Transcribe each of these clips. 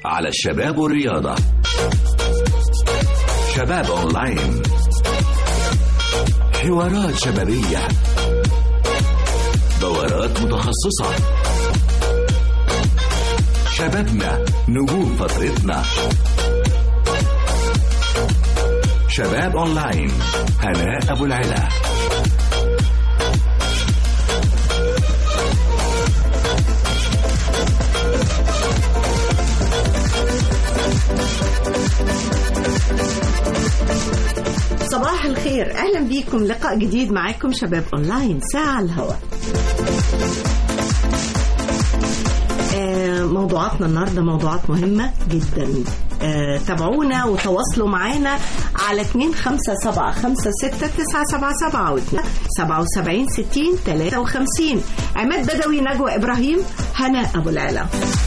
على الشباب والرياضة شباب أونلاين حوارات شبابية دورات متخصصة شبابنا نجوم فترتنا شباب أونلاين هناء أبو العلا صباح الخير اهلا بيكم لقاء جديد معاكم شباب اونلاين ساعه على الهواء آه، موضوعاتنا النهارده موضوعات مهمه جدا آه، تابعونا وتواصلوا معانا على 2 5 7 5 6 9 7 7 و 77 60 53 عماد بدوي نجوى ابراهيم هنا ابو العلا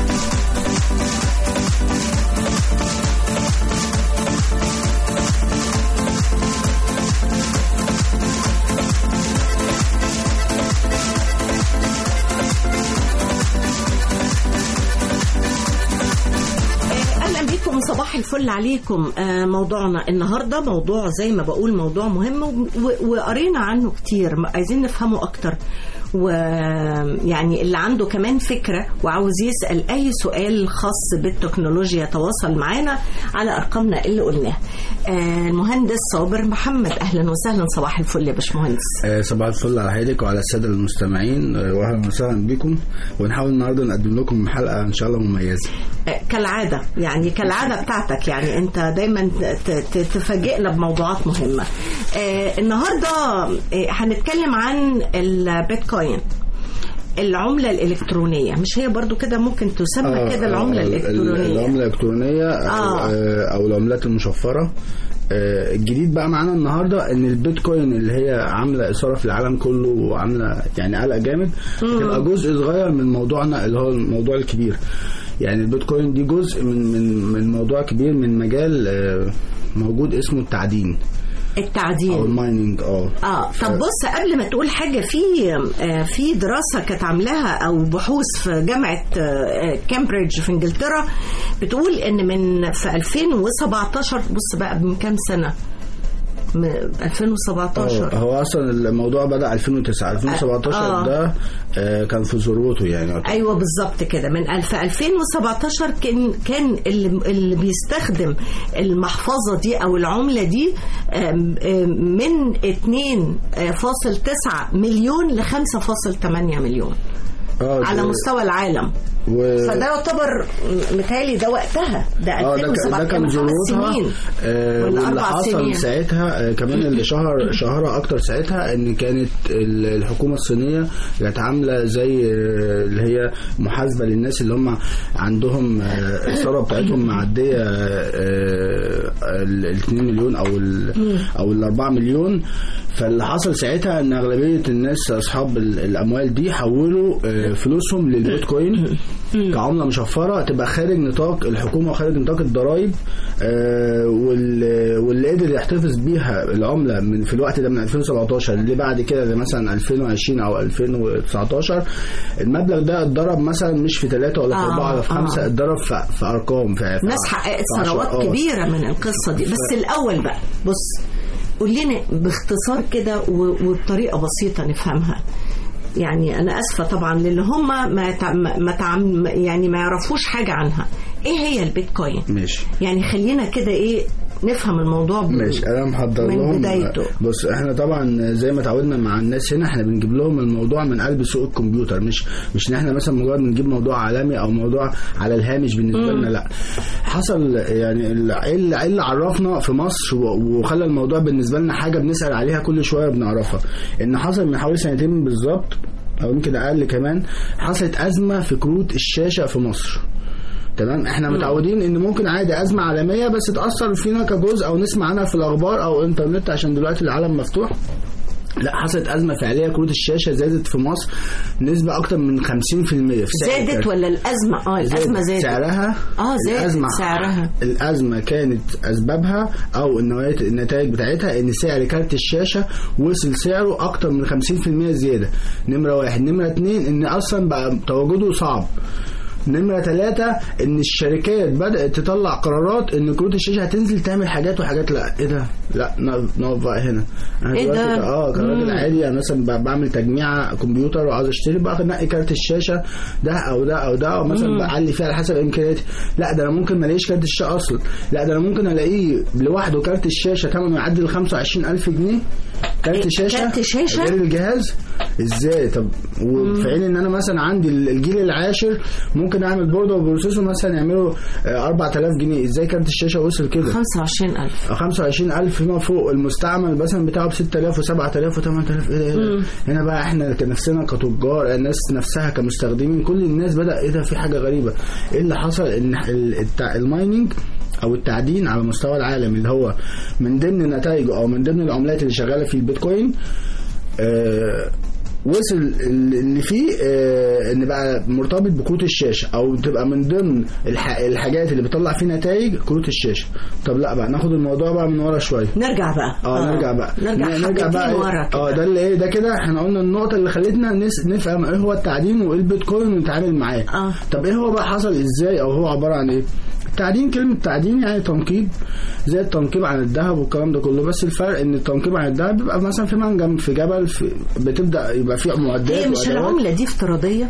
اهلا بيكم وصباح الفل عليكم آه، موضوعنا النهارده موضوع زي ما بقول موضوع مهم و- و- وقرينا عنه كتير م- عايزين نفهمه اكتر ويعني اللي عنده كمان فكره وعاوز يسال اي سؤال خاص بالتكنولوجيا تواصل معانا على ارقامنا اللي قلناها آه، المهندس صابر محمد اهلا وسهلا صباح الفل يا باشمهندس آه، صباح الفل على حضرتك وعلى الساده المستمعين آه، واهلا وسهلا بكم ونحاول النهارده نقدم لكم حلقه ان شاء الله مميزه آه، كالعادة يعني كالعادة بتاعتك يعني انت دايما ت- ت- تفاجئنا بموضوعات مهمة آه، النهاردة آه، هنتكلم عن البيتكوين العملة الإلكترونية مش هي برضو كده ممكن تسمى آه، كده العملة آه، الإلكترونية العمله الالكترونيه آه. أو, آه، او العملات المشفره آه، الجديد بقى معانا النهارده ان البيتكوين اللي هي عامله اثاره في العالم كله وعامله يعني قلق جامد تبقى جزء صغير من موضوعنا اللي هو الموضوع الكبير يعني البيتكوين دي جزء من من من موضوع كبير من مجال آه، موجود اسمه التعدين او التعدين المايننج اه اه طب بص قبل ما تقول حاجه في آه، في دراسه كانت عاملاها او بحوث في جامعه آه، كامبريدج في انجلترا بتقول ان من في 2017 بص بقى من كام سنه م- 2017 اه هو اصلا الموضوع بدا 2009 2017 آه. ده آه كان في ذروته يعني ايوه بالظبط كده من الف 2017 كان كان اللي, اللي بيستخدم المحفظه دي او العمله دي آم، آم، من 2.9 مليون ل 5.8 مليون اه على ده- مستوى العالم و... فده يعتبر متهيألي ده وقتها ده اه ده كان- 2007 ده كان خمس ذروتها سنين آه ولا واللي أربع حصل سنين. ساعتها آه كمان اللي شهر شهرها اكتر ساعتها ان كانت ال- الحكومه الصينيه كانت عامله زي آه اللي هي محاسبه للناس اللي هم عندهم آه الثروه بتاعتهم معديه آه ال 2 مليون او ال او ال 4 مليون فاللي حصل ساعتها ان اغلبيه الناس اصحاب ال- الاموال دي حولوا آه فلوسهم للبيتكوين كعمله مشفره تبقى خارج نطاق الحكومه وخارج نطاق الضرائب آه، وال- واللي قدر يحتفظ بيها العمله من في الوقت ده من 2017 اللي بعد كده زي مثلا 2020 او 2019 المبلغ ده اتضرب مثلا مش في ثلاثه ولا في آه، اربعه ولا في آه. خمسه اتضرب في, في ارقام في في- ناس حققت في عشر- ثروات آه. كبيره من القصه دي بس الاول بقى بص قول لنا باختصار كده و- وبطريقه بسيطه نفهمها يعني انا اسفه طبعا للي هم ما تع- ما تعم يعني ما يعرفوش حاجه عنها ايه هي البيتكوين ماشي يعني خلينا كده ايه نفهم الموضوع ب- ماشي انا محضر من لهم بدايته. بص احنا طبعا زي ما تعودنا مع الناس هنا احنا بنجيب لهم الموضوع من قلب سوق الكمبيوتر مش مش ان احنا مثلا مجرد بنجيب موضوع عالمي او موضوع على الهامش بالنسبه لنا لا حصل يعني ال- ايه اللي إيه اللي عرفنا في مصر و- وخلى الموضوع بالنسبه لنا حاجه بنسال عليها كل شويه بنعرفها ان حصل من حوالي سنتين بالظبط او يمكن اقل كمان حصلت ازمه في كروت الشاشه في مصر تمام احنا متعودين ان ممكن عادي ازمه عالميه بس تاثر فينا كجزء او نسمع عنها في الاخبار او انترنت عشان دلوقتي العالم مفتوح لا حصلت ازمه فعليه كروت الشاشه زادت في مصر نسبه اكتر من 50% في سعر زادت الكارت. ولا الازمه اه الازمه زادت سعرها اه زادت الأزمة سعرها الأزمة كانت أسبابها أو النوايا- النتائج بتاعتها إن سعر كارت الشاشة وصل سعره أكتر من 50% زيادة نمرة واحد نمرة اتنين إن أصلا بقى تواجده صعب نمرة ثلاثة ان الشركات بدأت تطلع قرارات ان كروت الشاشة هتنزل تعمل حاجات وحاجات لا ايه ده لا نقف نقف بقى هنا انا إيه دلوقتي ده؟ ك- اه كراجل عادي يعني مثلا ب- بعمل تجميع كمبيوتر وعاوز اشتري بقى انقي كارت الشاشة ده او ده او ده او مثلا بعلي فيها على حسب امكانياتي لا ده انا ممكن ما الاقيش كارت الشاشة اصلا لا ده انا ممكن الاقيه لوحده كارت الشاشة ثمنه يعدي ال 25000 جنيه كارت إيه، شاشة كارت شاشة؟ غير الجهاز ازاي طب وفي حين ان انا مثلا عندي الجيل العاشر ممكن اعمل بوردة وبروسيسور مثلا يعملوا آه، 4000 جنيه ازاي كارت الشاشة وصل كده 25000 25000 فيما فوق المستعمل مثلا بتاعه ب 6000 و7000 و8000 ايه ده ايه ده هنا بقى احنا كنفسنا كتجار الناس نفسها كمستخدمين كل الناس بدا ايه ده في حاجه غريبه ايه اللي حصل ان ال- التع- المايننج او التعدين على مستوى العالم اللي هو من ضمن نتائجه او من ضمن العملات اللي شغاله في البيتكوين آه وصل اللي فيه آه ان بقى مرتبط بكروت الشاشه او تبقى من ضمن الح... الحاجات اللي بتطلع فيه نتائج كروت الشاشه طب لا بقى ناخد الموضوع بقى من ورا شويه نرجع بقى اه نرجع بقى نرجع ن- نرجع بقى حبتين إيه؟ ورا كده. اه ده اللي ايه ده كده احنا قلنا النقطه اللي خلتنا نس... نفهم ايه هو التعدين وايه البيتكوين ونتعامل معاه آه. طب ايه هو بقى حصل ازاي او هو عباره عن ايه التعدين كلمة تعدين يعني تنقيب زي التنقيب عن الذهب والكلام ده كله بس الفرق ان التنقيب عن الذهب بيبقى مثلا في منجم في جبل في بتبدا يبقى في معدات هي مش وأدوات. العملة دي افتراضية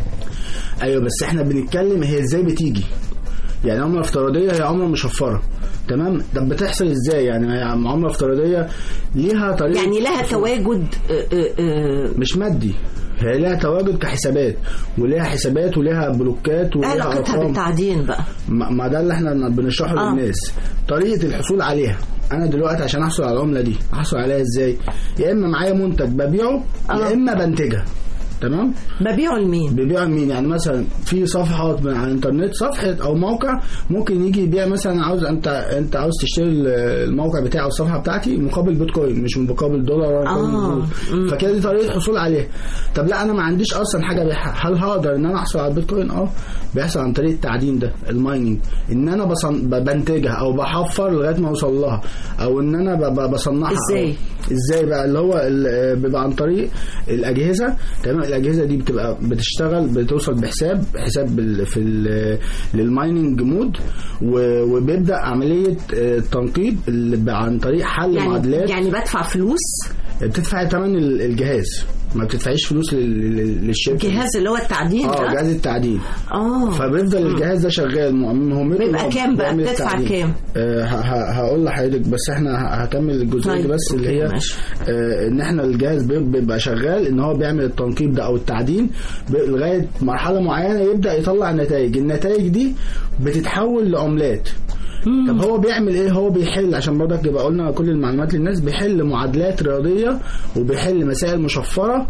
ايوه بس احنا بنتكلم هي ازاي بتيجي يعني عمله افتراضيه هي عمله مشفره تمام طب بتحصل ازاي يعني هي عمله افتراضيه ليها طريقه يعني لها تواجد آه، آه، آه، مش مادي هي لها تواجد كحسابات وليها حسابات وليها بلوكات ايه وليها علاقتها ارقام بالتعدين بقى ما ما ده اللي احنا بنشرحه آه. للناس طريقه الحصول عليها انا دلوقتي عشان احصل على العمله دي احصل عليها ازاي يا اما معايا منتج ببيعه آه. يا اما بنتجها تمام ببيعه لمين بيبيع لمين يعني مثلا في صفحات من على الانترنت صفحه او موقع ممكن يجي يبيع مثلا عاوز انت انت عاوز تشتري الموقع بتاعي او الصفحه بتاعتي مقابل بيتكوين مش مقابل دولار ولا مقابل آه. فلوس. مم. فكده دي طريقه الحصول عليها طب لا انا ما عنديش اصلا حاجه بيعها هل هقدر ان انا احصل على البيتكوين اه بيحصل عن طريق التعدين ده المايننج ان انا بصن... ب- بنتجها او بحفر لغايه ما اوصل لها او ان انا ب... ب- بصنعها إزاي؟ أو ازاي بقى اللي هو ال- بيبقى عن طريق الاجهزه تمام الاجهزه دي بتبقى بتشتغل بتوصل بحساب حساب بال- في ال- للمايننج مود و- وبيبدا عمليه آه، التنقيب اللي بقى عن طريق حل يعني معادلات يعني بدفع فلوس بتدفع ثمن ال- الجهاز ما بتدفعيش فلوس لل- لل- للشركه الجهاز اللي هو التعدين اه ده جهاز التعدين اه فبيفضل الجهاز ده شغال مهمته بيبقى إن هو كام بقى؟ بيعمل بتدفع التعدين. كام؟ آه ه- ه- هقول لحضرتك بس احنا ه- هكمل الجزئيه طيب، دي بس اللي أوكي، هي ماشي. آه ان احنا الجهاز بي- بيبقى شغال ان هو بيعمل التنقيب ده او التعدين ب- لغايه مرحله معينه يبدا يطلع نتائج النتائج دي بتتحول لعملات طب هو بيعمل ايه هو بيحل عشان برضك يبقى قلنا كل المعلومات للناس بيحل معادلات رياضيه وبيحل مسائل مشفره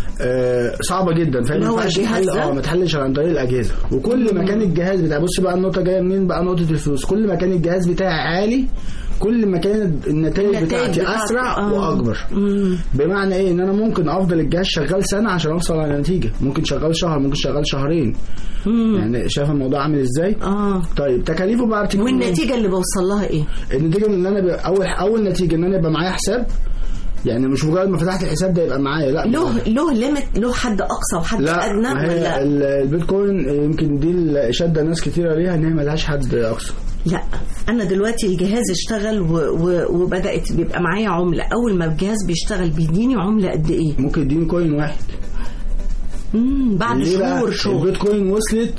آه صعبه جدا فما اللي هو ينفعش الجهاز تحل ده؟ اه ما تحلش عن طريق الاجهزه وكل ما كان الجهاز بتاع بص بقى النقطه جايه منين بقى نقطه الفلوس كل ما كان الجهاز بتاعي عالي كل ما كانت النتائج النتائج بتاعتي بتاعتك، اسرع آه. واكبر مم. بمعنى ايه ان انا ممكن افضل الجهاز شغال سنه عشان اوصل على نتيجه ممكن شغال شهر ممكن شغال شهرين مم. يعني شايف الموضوع عامل ازاي اه طيب تكاليفه بقى بتيجي منين؟ والنتيجة اللي بوصل لها ايه النتيجه ان انا ب- اول اول نتيجه ان انا يبقى معايا حساب يعني مش مجرد ما فتحت الحساب ده يبقى معايا لا له له ليميت له حد اقصى وحد لا ادنى ما هي ولا ال- البيتكوين يمكن دي اللي شادة ناس كتيرة ليها ان هي ملهاش حد اقصى لا انا دلوقتي الجهاز اشتغل و... و... وبدات بيبقى معايا عمله اول ما الجهاز بيشتغل بيديني عمله قد ايه ممكن يديني كوين واحد مم. بعد ليه بقى؟ شهور شغل البيتكوين وصلت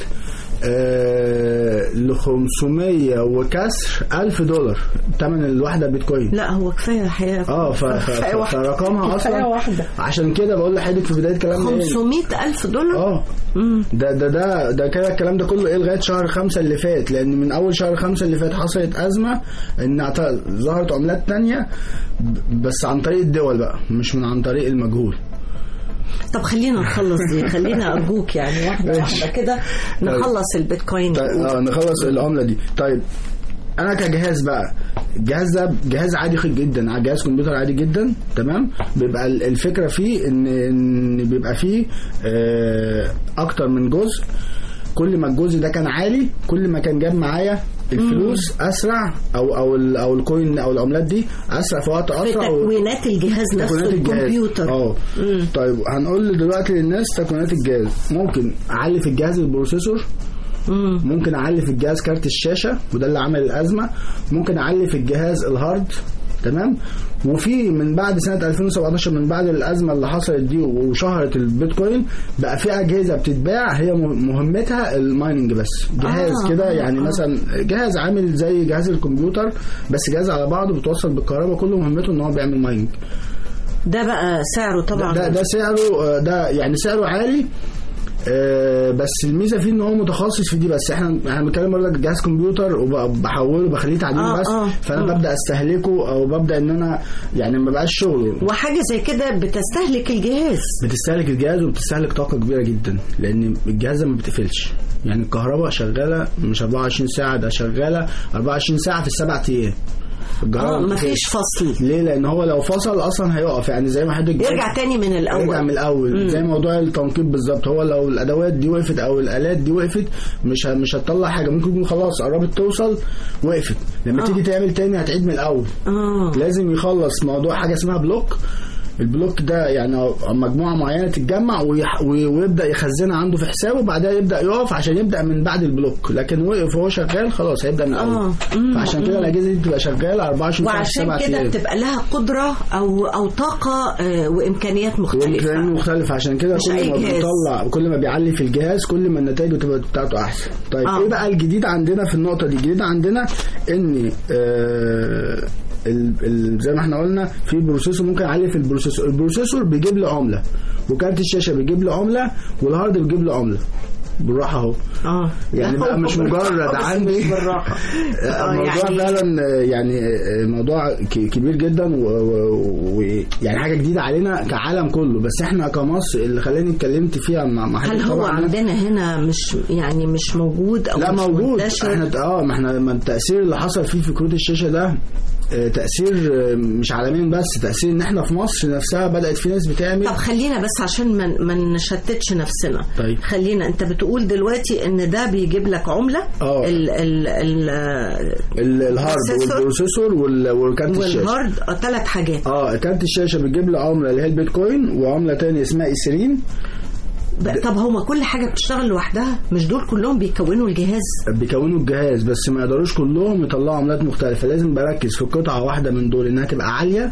آه ل 500 وكسر ألف دولار ثمن الواحدة بيتكوين لا هو كفايه الحقيقه اه ف... ف... كفايه ف... واحده فرقمها كفايه اصلا واحده عشان كده بقول لحضرتك في بدايه كلامنا إيه؟ 500 الف دولار اه مم. ده ده ده ده كده الكلام ده كله ايه لغايه شهر خمسة اللي فات لان من اول شهر خمسة اللي فات حصلت ازمه ان اعت- ظهرت عملات تانية ب- بس عن طريق الدول بقى مش من عن طريق المجهول طب خلينا نخلص دي خلينا ارجوك يعني واحده ماشي. واحده كده نخلص البيتكوين طيب اه نخلص العمله دي طيب انا كجهاز بقى الجهاز ده جهاز عادي خ- جدا جهاز كمبيوتر عادي جدا تمام بيبقى ال- الفكره فيه ان ان بيبقى فيه آه، اكتر من جزء كل ما الجزء ده كان عالي كل ما كان جاب معايا الفلوس اسرع او او ال- او الكوين او العملات دي اسرع في وقت في اسرع و- تكوينات الجهاز نفسه تكوينات الجهاز الكمبيوتر اه مم. طيب هنقول دلوقتي للناس تكوينات الجهاز ممكن اعلي في الجهاز البروسيسور ممكن اعلي في الجهاز كارت الشاشه وده اللي عمل الازمه ممكن اعلي في الجهاز الهارد تمام وفي من بعد سنه 2017 من بعد الازمه اللي حصلت دي وشهرت البيتكوين بقى في اجهزه بتتباع هي م- مهمتها المايننج بس جهاز آه، كده آه، يعني آه. مثلا جهاز عامل زي جهاز الكمبيوتر بس جهاز على بعضه بتوصل بالكهرباء كله مهمته ان هو بيعمل مايننج ده بقى سعره طبعا ده ده سعره آه، ده يعني سعره عالي آه، بس الميزه فيه ان هو متخصص في دي بس احنا احنا بنتكلم برضك جهاز كمبيوتر وبحوله بخليه تعديل آه، بس آه. فانا مم. ببدا استهلكه او ببدا ان انا يعني ما بقاش شغله وحاجه زي كده بتستهلك الجهاز بتستهلك الجهاز وبتستهلك طاقه كبيره جدا لان الجهاز ده ما بتقفلش يعني الكهرباء شغاله مش 24 ساعه ده شغاله 24 ساعه في السبع ايام الكهرباء اه ما مفيش بتقفلش. فصل ليه لان هو لو فصل اصلا هيقف يعني زي ما حضرتك يرجع تاني من الاول يرجع من الاول مم. زي موضوع التنقيب بالظبط هو لو الادوات دي وقفت او الالات دي وقفت مش ه- مش هتطلع حاجه ممكن يكون خلاص قربت توصل وقفت لما آه. تيجي تعمل تاني هتعيد من الاول اه لازم يخلص موضوع حاجه اسمها بلوك البلوك ده يعني مجموعه معينه تتجمع ويح- وي- ويبدا يخزنها عنده في حسابه وبعدها يبدا يقف عشان يبدا من بعد البلوك لكن وقف وهو شغال خلاص هيبدا من الاول آه. مم. فعشان كده الاجهزه دي بتبقى شغاله 24 ساعه في وعشان سبع كده ايام بتبقى لها قدره او او طاقه آه، وامكانيات مختلفه وامكانياته مختلفة عشان كده مش كل أي ما جهاز. بيطلع كل ما بيعلي في الجهاز كل ما النتائج بتبقى بتاعته احسن طيب آه. ايه بقى الجديد عندنا في النقطة دي الجديد عندنا ان آه ال ال زي ما احنا قلنا في بروسيسور ممكن اعلي في البروسيسور البروسيسور بيجيب لي عملة وكارت الشاشة بيجيب لي عملة والهارد بيجيب لي عملة بالراحة اهو اه يعني بقى مش مجرد بس عندي مش بالراحه آه، الموضوع يعني فعلا آه، يعني آه، موضوع ك- كبير جدا ويعني حاجه جديده علينا كعالم كله بس احنا كمصر اللي خلاني اتكلمت فيها مع مع هل حضرتك هو طبعاً عندنا هنا مش يعني مش موجود او لا مش موجود منتشر؟ احنا اه ما احنا ما التاثير اللي حصل فيه في كروت الشاشه ده آه، تاثير آه، مش عالميا بس تاثير ان احنا في مصر نفسها بدات في ناس بتعمل طب خلينا بس عشان ما ما نشتتش نفسنا طيب. خلينا انت بتقول دلوقتي ان ده بيجيب لك عمله آه. ال ال ال ال- الهارد البروسيسور والبروسيسور وال- وكارت الشاشه والهارد ثلاث حاجات اه كارت الشاشه بتجيب لي عمله اللي هي البيتكوين وعمله تانية اسمها ايثرين ب- طب هما كل حاجه بتشتغل لوحدها مش دول كلهم بيكونوا الجهاز بيكونوا الجهاز بس ما يقدروش كلهم يطلعوا عملات مختلفه لازم بركز في قطعه واحده من دول انها تبقى عاليه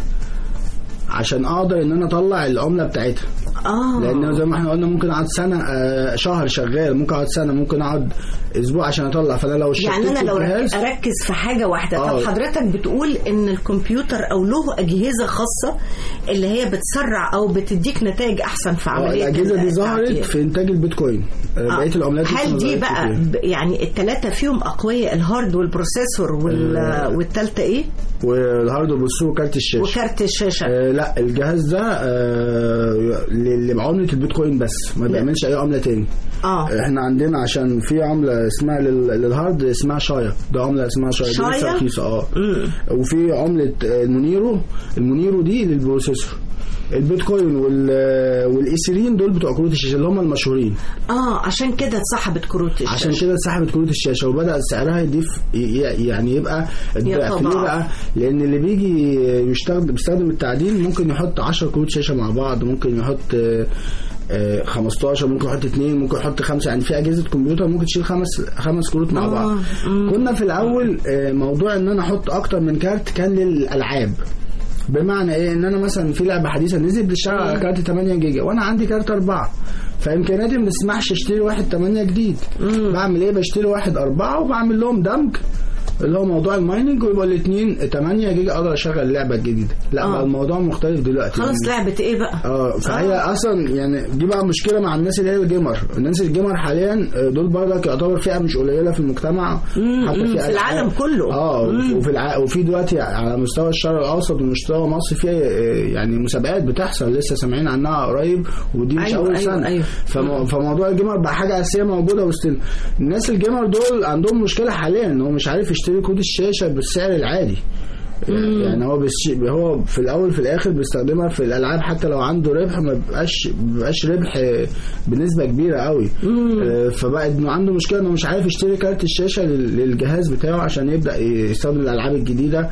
عشان اقدر ان انا اطلع العمله بتاعتها اه لان زي ما احنا قلنا ممكن اقعد سنه آه، شهر شغال ممكن اقعد سنه ممكن اقعد اسبوع عشان اطلع فانا لو يعني انا شتت لو الجهاز اركز في حاجه واحده طب آه. حضرتك بتقول ان الكمبيوتر او له اجهزه خاصه اللي هي بتسرع او بتديك نتائج احسن في آه، عمليه الاجهزه دي التعديل. ظهرت في انتاج البيتكوين آه، آه. بقيه العملات لسه هل ما دي ظهرتش بقى فيها. ب- يعني الثلاثه فيهم اقوياء الهارد والبروسيسور وال آه. والثالثه ايه والهارد والبروسيسور وكارت الشاشه وكارت الشاشه آه لا الجهاز ده آه ل- لعمله البيتكوين بس ما بيعملش اي عمله تاني اه احنا عندنا عشان في عمله اسمها لل- للهارد اسمها شايا ده عمله اسمها شايا دي لسه شايا؟ رخيصه اه مم. وفي عمله آه، المونيرو المونيرو دي للبروسيسور البيتكوين وال والايثيرين دول بتوع كروت الشاشه اللي هم المشهورين اه عشان كده اتسحبت كروت الشاشه عشان كده اتسحبت كروت الشاشه وبدا سعرها يضيف ي- يعني يبقى الضعف يتضاعف. ليه بقى؟ لان اللي بيجي يستخدم بيستخدم التعديل ممكن يحط 10 كروت شاشه مع بعض ممكن يحط آه، آه، 15 ممكن يحط اثنين ممكن يحط خمسه يعني في اجهزه كمبيوتر ممكن تشيل خمس خمس كروت مع آه، بعض مم. كنا في الاول آه، موضوع ان انا احط اكتر من كارت كان للالعاب بمعنى ايه ان انا مثلا في لعبه حديثه نزل بتشتغل على كارت 8 جيجا وانا عندي كارت 4 فامكانياتي ما تسمحش اشتري واحد 8 جديد بعمل ايه بشتري واحد 4 وبعمل لهم دمج اللي هو موضوع المايننج ويبقى الاثنين 8 جيجا اقدر اشغل اللعبه الجديده لا آه. بقى الموضوع مختلف دلوقتي خلاص يعني لعبه ايه بقى اه فهي اصلا يعني دي بقى مشكله مع الناس اللي هي الجيمر الناس الجيمر حاليا آه، دول برضك يعتبر فئه مش قليله في المجتمع مم، مم، في ألعاب. العالم كله. اه مم. وفي الع... وفي دلوقتي على مستوى الشرق الاوسط ومستوى مصر في آه، يعني مسابقات بتحصل لسه سامعين عنها قريب ودي مش أيوة، اول أيوة، سنه أيوة. فم... فموضوع الجيمر بقى حاجه اساسيه موجوده وسط الناس الجيمر دول عندهم مشكله حاليا ان هو مش عارف يشتري كود الشاشه بالسعر العادي يعني هو بيش- هو في الاول في الاخر بيستخدمها في الالعاب حتى لو عنده ربح ما بيبقاش ما بيبقاش ربح بنسبه كبيره قوي آه، فبقى انه عنده مشكله انه مش عارف يشتري كارت الشاشه لل- للجهاز بتاعه عشان يبدا يستخدم الالعاب الجديده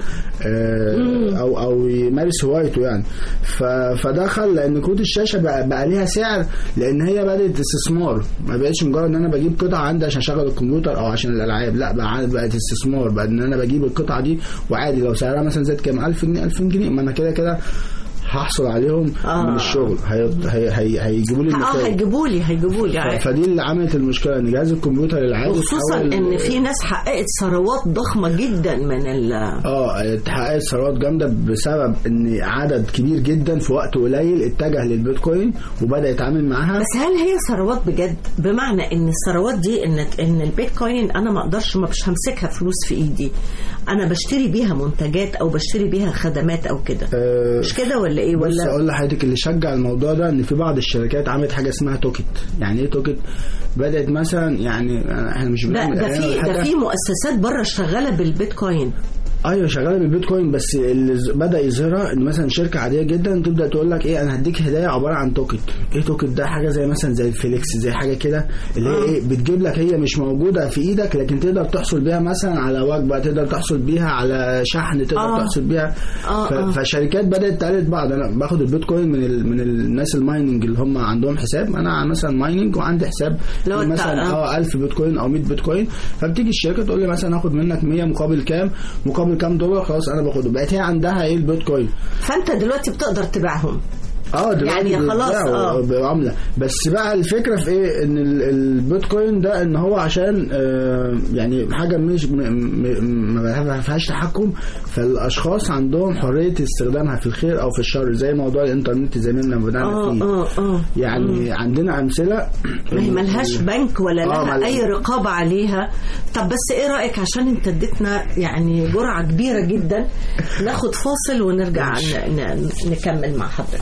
آه، او او يمارس هوايته يعني ف- فدخل لان كروت الشاشه بقى, بقى ليها سعر لان هي بدات استثمار ما بقتش مجرد ان انا بجيب قطعه عندي عشان اشغل الكمبيوتر او عشان الالعاب لا بقى عاد- بقت استثمار بقى ان انا بجيب القطعه دي وعادي لو سعرها مثلا زاد كام 1000 جنيه 2000 جنيه ما انا كده كده هحصل عليهم آه. من الشغل هي- هي- هي- هيجيبوا لي اه النتائج هيجيبوا لي هيجيبوا لي ف- فدي اللي عملت المشكله ان جهاز الكمبيوتر العادي وخصوصا اتحول- ان في ناس حققت ثروات ضخمه جدا من ال اه اتحققت ثروات جامده بسبب ان عدد كبير جدا في وقت قليل اتجه للبيتكوين وبدا يتعامل معاها بس هل هي ثروات بجد بمعنى ان الثروات دي ان ان البيتكوين انا ما اقدرش ما مش همسكها فلوس في ايدي انا بشتري بيها منتجات او بشتري بيها خدمات او كده آه، مش كده ولا ايه بص ولا اقول لحضرتك اللي شجع الموضوع ده ان في بعض الشركات عملت حاجه اسمها توكت يعني ايه توكت بدات مثلا يعني احنا مش لا بنعمل ده إعلان في ولا ده حاجة. في مؤسسات بره شغاله بالبيتكوين ايوه شغاله بالبيتكوين بس اللي ز- بدا يظهرها ان مثلا شركه عاديه جدا تبدا تقول لك ايه انا هديك هدايا عباره عن توكت ايه توكت ده حاجه زي مثلا زي الفليكس زي حاجه كده اللي هي آه. ايه بتجيب لك هي مش موجوده في ايدك لكن تقدر تحصل بيها مثلا على وجبه تقدر تحصل بيها على شحن تقدر آه. تحصل بيها آه، ف- آه. فشركات بدات تقلد بعض انا باخد البيتكوين من ال... من الناس المايننج اللي هم عندهم حساب انا مثلا مايننج وعندي حساب اللي هو فيه بتاع- مثلا آه. اه 1000 بيتكوين او 100 بيتكوين فبتيجي الشركه تقول لي مثلا هاخد منك 100 مقابل كام مقابل كام دولار خلاص انا باخده بقت هي عندها ايه البيتكوين فانت دلوقتي بتقدر تبيعهم اه دلوقتي يعني خلاص، بيتباعوا آه. بعمله بس بقى الفكره في ايه ان ال- البيتكوين ده ان هو عشان آه يعني حاجه مش م- م- ما فيهاش تحكم فالاشخاص عندهم حريه استخدامها في الخير او في الشر زي موضوع الانترنت زي ما احنا بدانا اه فيه اه اه يعني عندنا امثله ما هي ملهاش بنك ولا آه، لها مل- اي رقابه عليها طب بس ايه رايك عشان انت اديتنا يعني جرعه كبيره جدا ناخد فاصل ونرجع ن- ن- نكمل مع حضرتك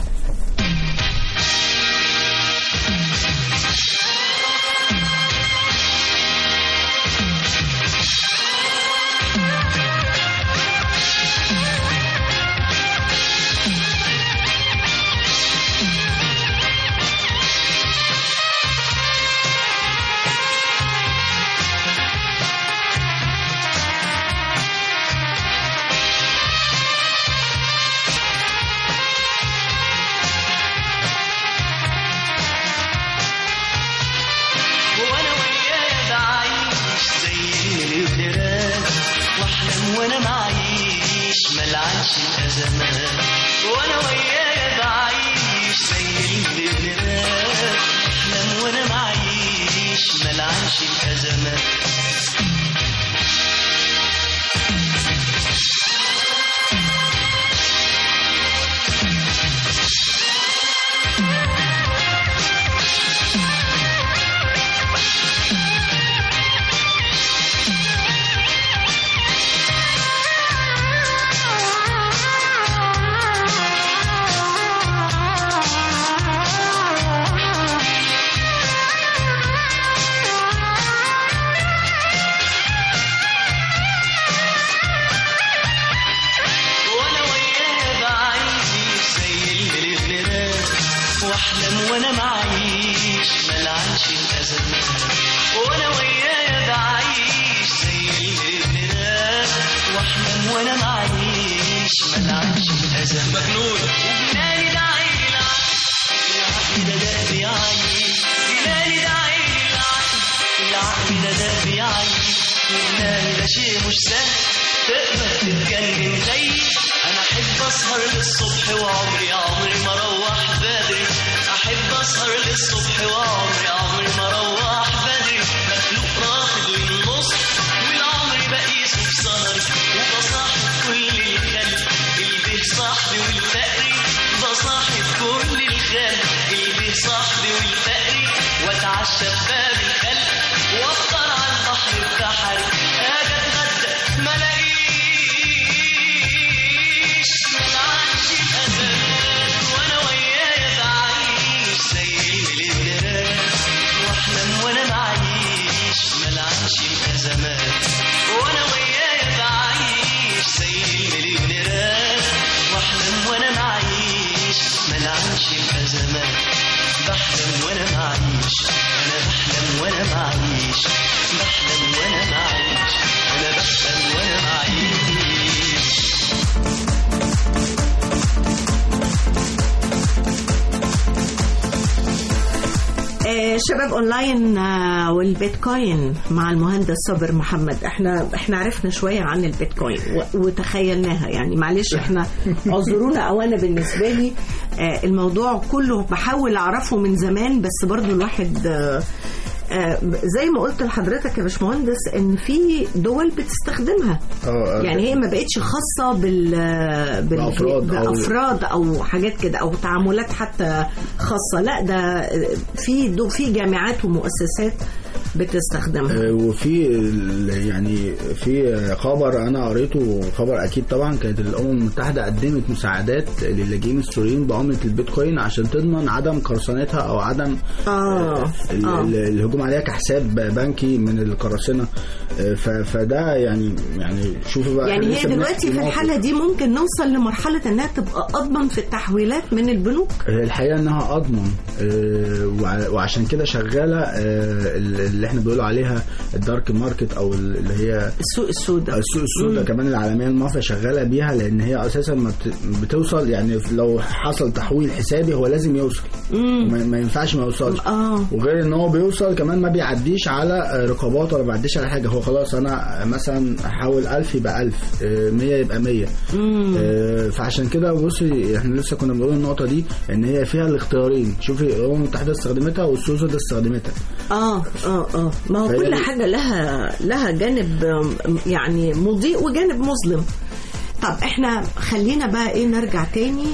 وانا وياه بعيش زي المليونيرات واحلم وانا معيش ملعنش الازمات وانا وياه بعيش زي المليونيرات احلم وانا معيش ملعنش الازمات وانا وياه بعيش زي المليونيرات واحلم وانا معيش ملعنش الازمات وانا وياه بعيش زي المليونيرات واحلم وانا معيش ملعنش الازمات مجنون وجناني ده عيني العقل ده ده بيعيش جناني ده عيني العقل ده ده بيعيش وجناني ده شيء مش سهل تقدر تتجنن زيي انا احب اسهر للصبح وعمري عمري ما اروح بدري احب اسهر للصبح وعمري عمري ما اروح بدري مخلوق رافض للنص والعمر بقيسه بسهري وبصاحب كل الخلق البيه صاحبي والفقري بصاحب كل الخلق البيه صاحبي والفقري واتعشى بباب الخلق وافطر على البحر بتحري اجي اتغدى ما الاقيش ملعنش الازمات وانا ويايا بعيش زي المليونيرات واحلم وانا شباب اونلاين آه، والبيتكوين مع المهندس صابر محمد احنا احنا عرفنا شويه عن البيتكوين و- وتخيلناها يعني معلش احنا اعذرونا او انا بالنسبه لي آه، الموضوع كله بحاول اعرفه من زمان بس برضو الواحد آه، آه، زي ما قلت لحضرتك يا باشمهندس ان في دول بتستخدمها اه يعني هي ما بقتش خاصه بال, بال... بأفراد أو- بافراد او حاجات كده او تعاملات حتى خاصه لا ده في دو في جامعات ومؤسسات بتستخدمها آه، وفي ال- يعني في خبر انا قريته خبر اكيد طبعا كانت الامم المتحده قدمت مساعدات للاجئين السوريين بعمله البيتكوين عشان تضمن عدم قرصنتها او عدم اه ال- اه ال- الهجوم عليها كحساب بنكي من القراصنه آه، ف- فده يعني يعني شوفوا بقى يعني إحنا هي لسه دلوقتي بنحكي في موقف. الحاله دي ممكن نوصل لمرحله انها تبقى اضمن في التحويلات من البنوك هي الحقيقه انها اضمن آه، وع- وعشان كده شغاله آه، اللي احنا بيقولوا عليها الدارك ماركت او اللي هي السوق السوداء السوق السوداء كمان العالميه المافيا شغاله بيها لان هي اساسا ما بت- بتوصل يعني لو حصل تحويل حسابي هو لازم يوصل ما ما ينفعش ما يوصلش اه وغير ان هو بيوصل كمان ما بيعديش على رقابات ولا بيعديش على حاجه هو خلاص انا مثلا احول 1000 يبقى 1000 آه، 100 يبقى 100 آه، فعشان كده بصي احنا لسه كنا بنقول النقطه دي ان هي فيها الاختيارين شوفي الامم المتحده استخدمتها والسوسه ده استخدمتها اه اه اه ما هو فهي كل دي- حاجه لها لها جانب آم، يعني مضيء وجانب مظلم طب احنا خلينا بقى ايه نرجع تاني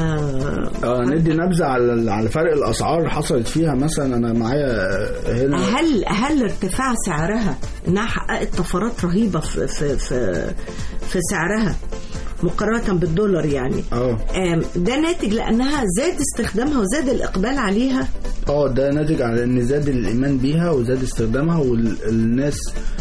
آه اه ندي نبذه على على فرق الاسعار حصلت فيها مثلا انا معايا هنا هل هل ارتفاع سعرها انها حققت طفرات رهيبه في في في, في سعرها مقارنه بالدولار يعني اه آم، ده ناتج لانها زاد استخدامها وزاد الاقبال عليها اه ده ناتج على ان زاد الايمان بيها وزاد استخدامها والناس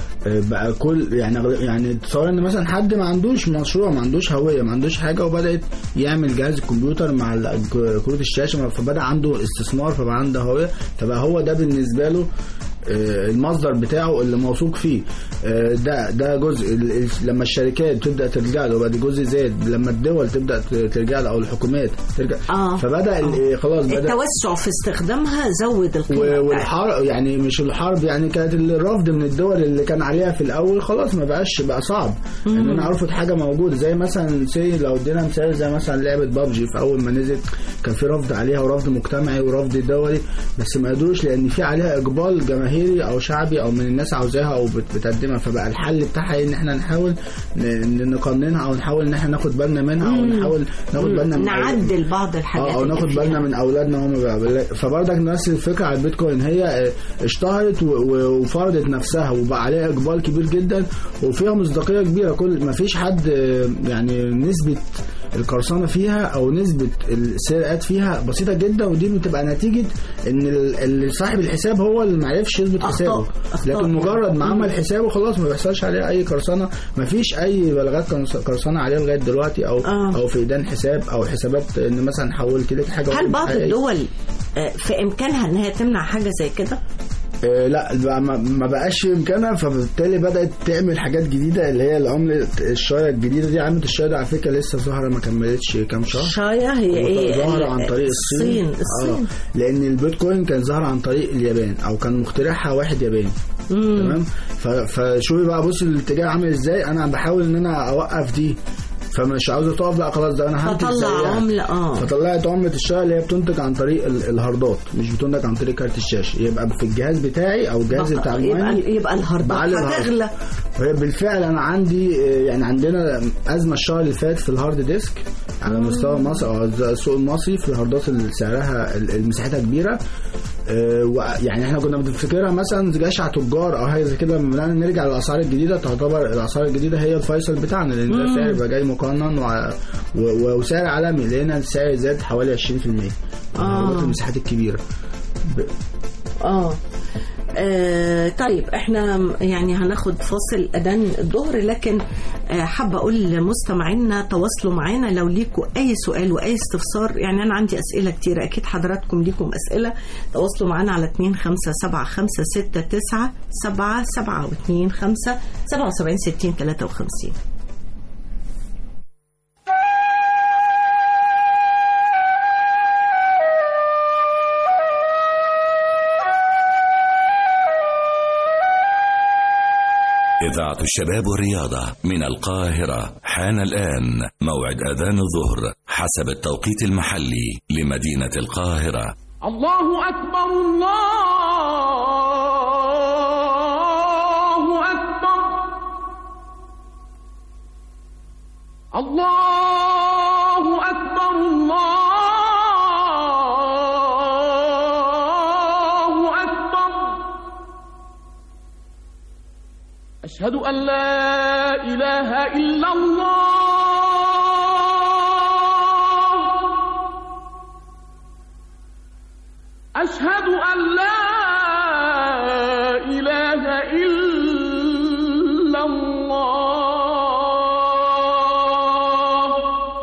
بقى كل يعني أغلب- يعني تصور ان مثلا حد ما عندوش مشروع ما عندوش هويه ما عندوش حاجه وبدات يعمل جهاز الكمبيوتر مع ال- كروت الشاشه فبدا عنده استثمار فبقى عنده هويه فبقى هو ده بالنسبه له آه، المصدر بتاعه اللي موثوق فيه آه، ده ده جزء ال- ال- لما الشركات تبدا ترجع له وبعد جزء زاد لما الدول تبدا ت- ترجع له او الحكومات ترجع آه. فبدا ال- خلاص بدا التوسع في استخدامها زود القيمه و- بتاعتها. والحرب يعني مش الحرب يعني كانت الرفض من الدول اللي كان عليها في الاول خلاص ما بقاش بقى صعب ان انا ارفض حاجه موجوده زي مثلا سي لو ادينا مثال زي مثلا لعبه بابجي في اول ما نزلت كان في رفض عليها ورفض مجتمعي ورفض دولي بس ما قدروش لان في عليها اقبال جماهيري او شعبي او من الناس عاوزاها او بت- بتقدمها فبقى الحل بتاعها إيه؟ ان احنا نحاول ن- ن- نقننها او نحاول ان احنا ناخد بالنا منها او نحاول ناخد بالنا من نعدل بعض الحاجات اه او اللي ناخد فيها. بالنا من اولادنا هم بقى فبرضك نفس الفكره على البيتكوين هي آه، اشتهرت و- و- وفرضت نفسها وبقى عليها اقبال كبير جدا وفيها مصداقيه كبيره كل ما فيش حد آه، يعني نسبه القرصنه فيها او نسبه السرقات فيها بسيطه جدا ودي بتبقى نتيجه ان ال- اللي صاحب الحساب هو اللي ما عرفش يثبت أخطاء. حسابه أخطاء. لكن مجرد ما عمل حسابه خلاص ما بيحصلش عليه اي قرصنه ما فيش اي بلاغات قرص- قرصنه عليه لغايه دلوقتي او آه. او فقدان حساب او حسابات ان مثلا حولت لك حاجه هل بعض حقيقية. الدول آه، في امكانها ان هي تمنع حاجه زي كده؟ آه، لا بقى ما ما بقاش في امكانها فبالتالي بدات تعمل حاجات جديده اللي هي العمله الشايه الجديده دي عمله الشايه دي على فكره لسه ظاهره ما كملتش كام شهر شاية هي ايه؟ ظاهرة عن طريق الصين الصين الصين آه. لان البيتكوين كان ظاهر عن طريق اليابان او كان مخترعها واحد ياباني تمام ف- فشوفي بقى بص الاتجاه عامل ازاي انا بحاول ان انا اوقف دي فمش عاوزه تقف لا خلاص ده انا هنتج فطلع زيها. عملة اه فطلعت عملة الشاي اللي هي بتنتج عن طريق ال- الهاردات مش بتنتج عن طريق كارت الشاشة يبقى في الجهاز بتاعي او الجهاز بتاع الموبايل يبقى يبقى الهاردات بعلي الهارد. هتغلى وهي بالفعل انا عندي آه، يعني عندنا ازمه الشهر اللي فات في الهارد ديسك على مستوى مصر او السوق المصري في الهاردات اللي سعرها ال- مساحتها كبيره آه، وع- يعني احنا كنا بنفتكرها مثلا جشع تجار او حاجه زي كده لما بدأنا نرجع للاسعار الجديده تعتبر الاسعار الجديده هي الفيصل بتاعنا لان ده سعر بقى جاي مقنن وع- و- وسعر عالمي لقينا السعر زاد حوالي 20% الهاردات المساحات الكبيره ب- اه آه طيب احنا يعني هناخد فاصل اذان الظهر لكن آه حابه اقول لمستمعينا تواصلوا معانا لو ليكوا اي سؤال واي استفسار يعني انا عندي اسئله كتير اكيد حضراتكم ليكم اسئله تواصلوا معانا على 2 5 7 5 6 9 7 7 و 2 5 77 60 53 إذاعة الشباب والرياضة من القاهرة حان الآن موعد أذان الظهر حسب التوقيت المحلي لمدينة القاهرة الله أكبر الله أكبر الله أكبر الله أكبر أشهد أن لا إله إلا الله أشهد أن لا إله إلا الله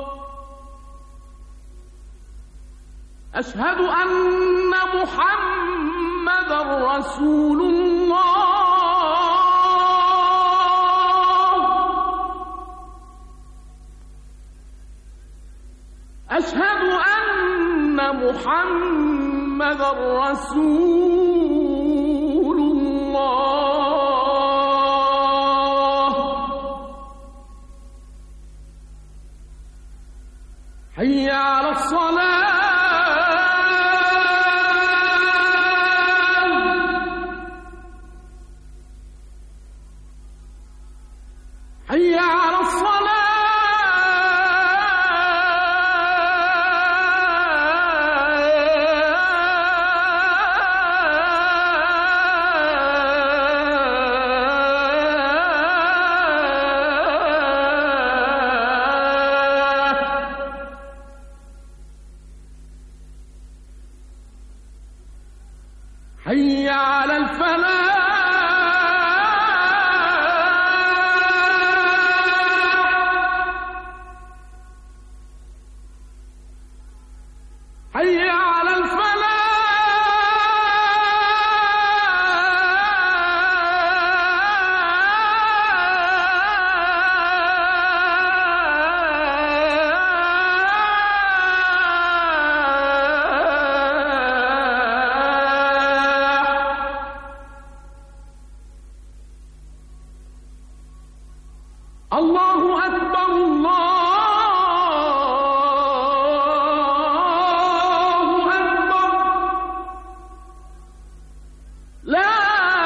أشهد أن محمدا رسول الله أشهد أن محمدا رسول الله حي على الصلاة حي على الصلاة حي على الفلاح حي على الفلاح الله أكبر الله أكبر لا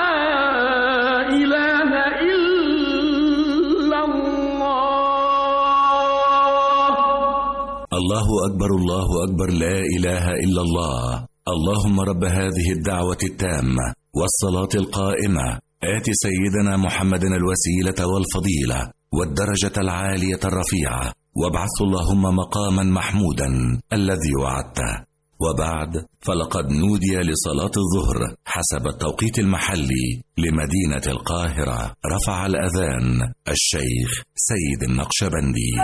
إله إلا الله الله أكبر الله أكبر لا إله إلا الله اللهم رب هذه الدعوة التامة والصلاة القائمة آت سيدنا محمد الوسيلة والفضيلة والدرجة العالية الرفيعة وابعث اللهم مقاما محمودا الذي وعدته وبعد فلقد نودي لصلاة الظهر حسب التوقيت المحلي لمدينة القاهرة رفع الأذان الشيخ سيد النقشبندي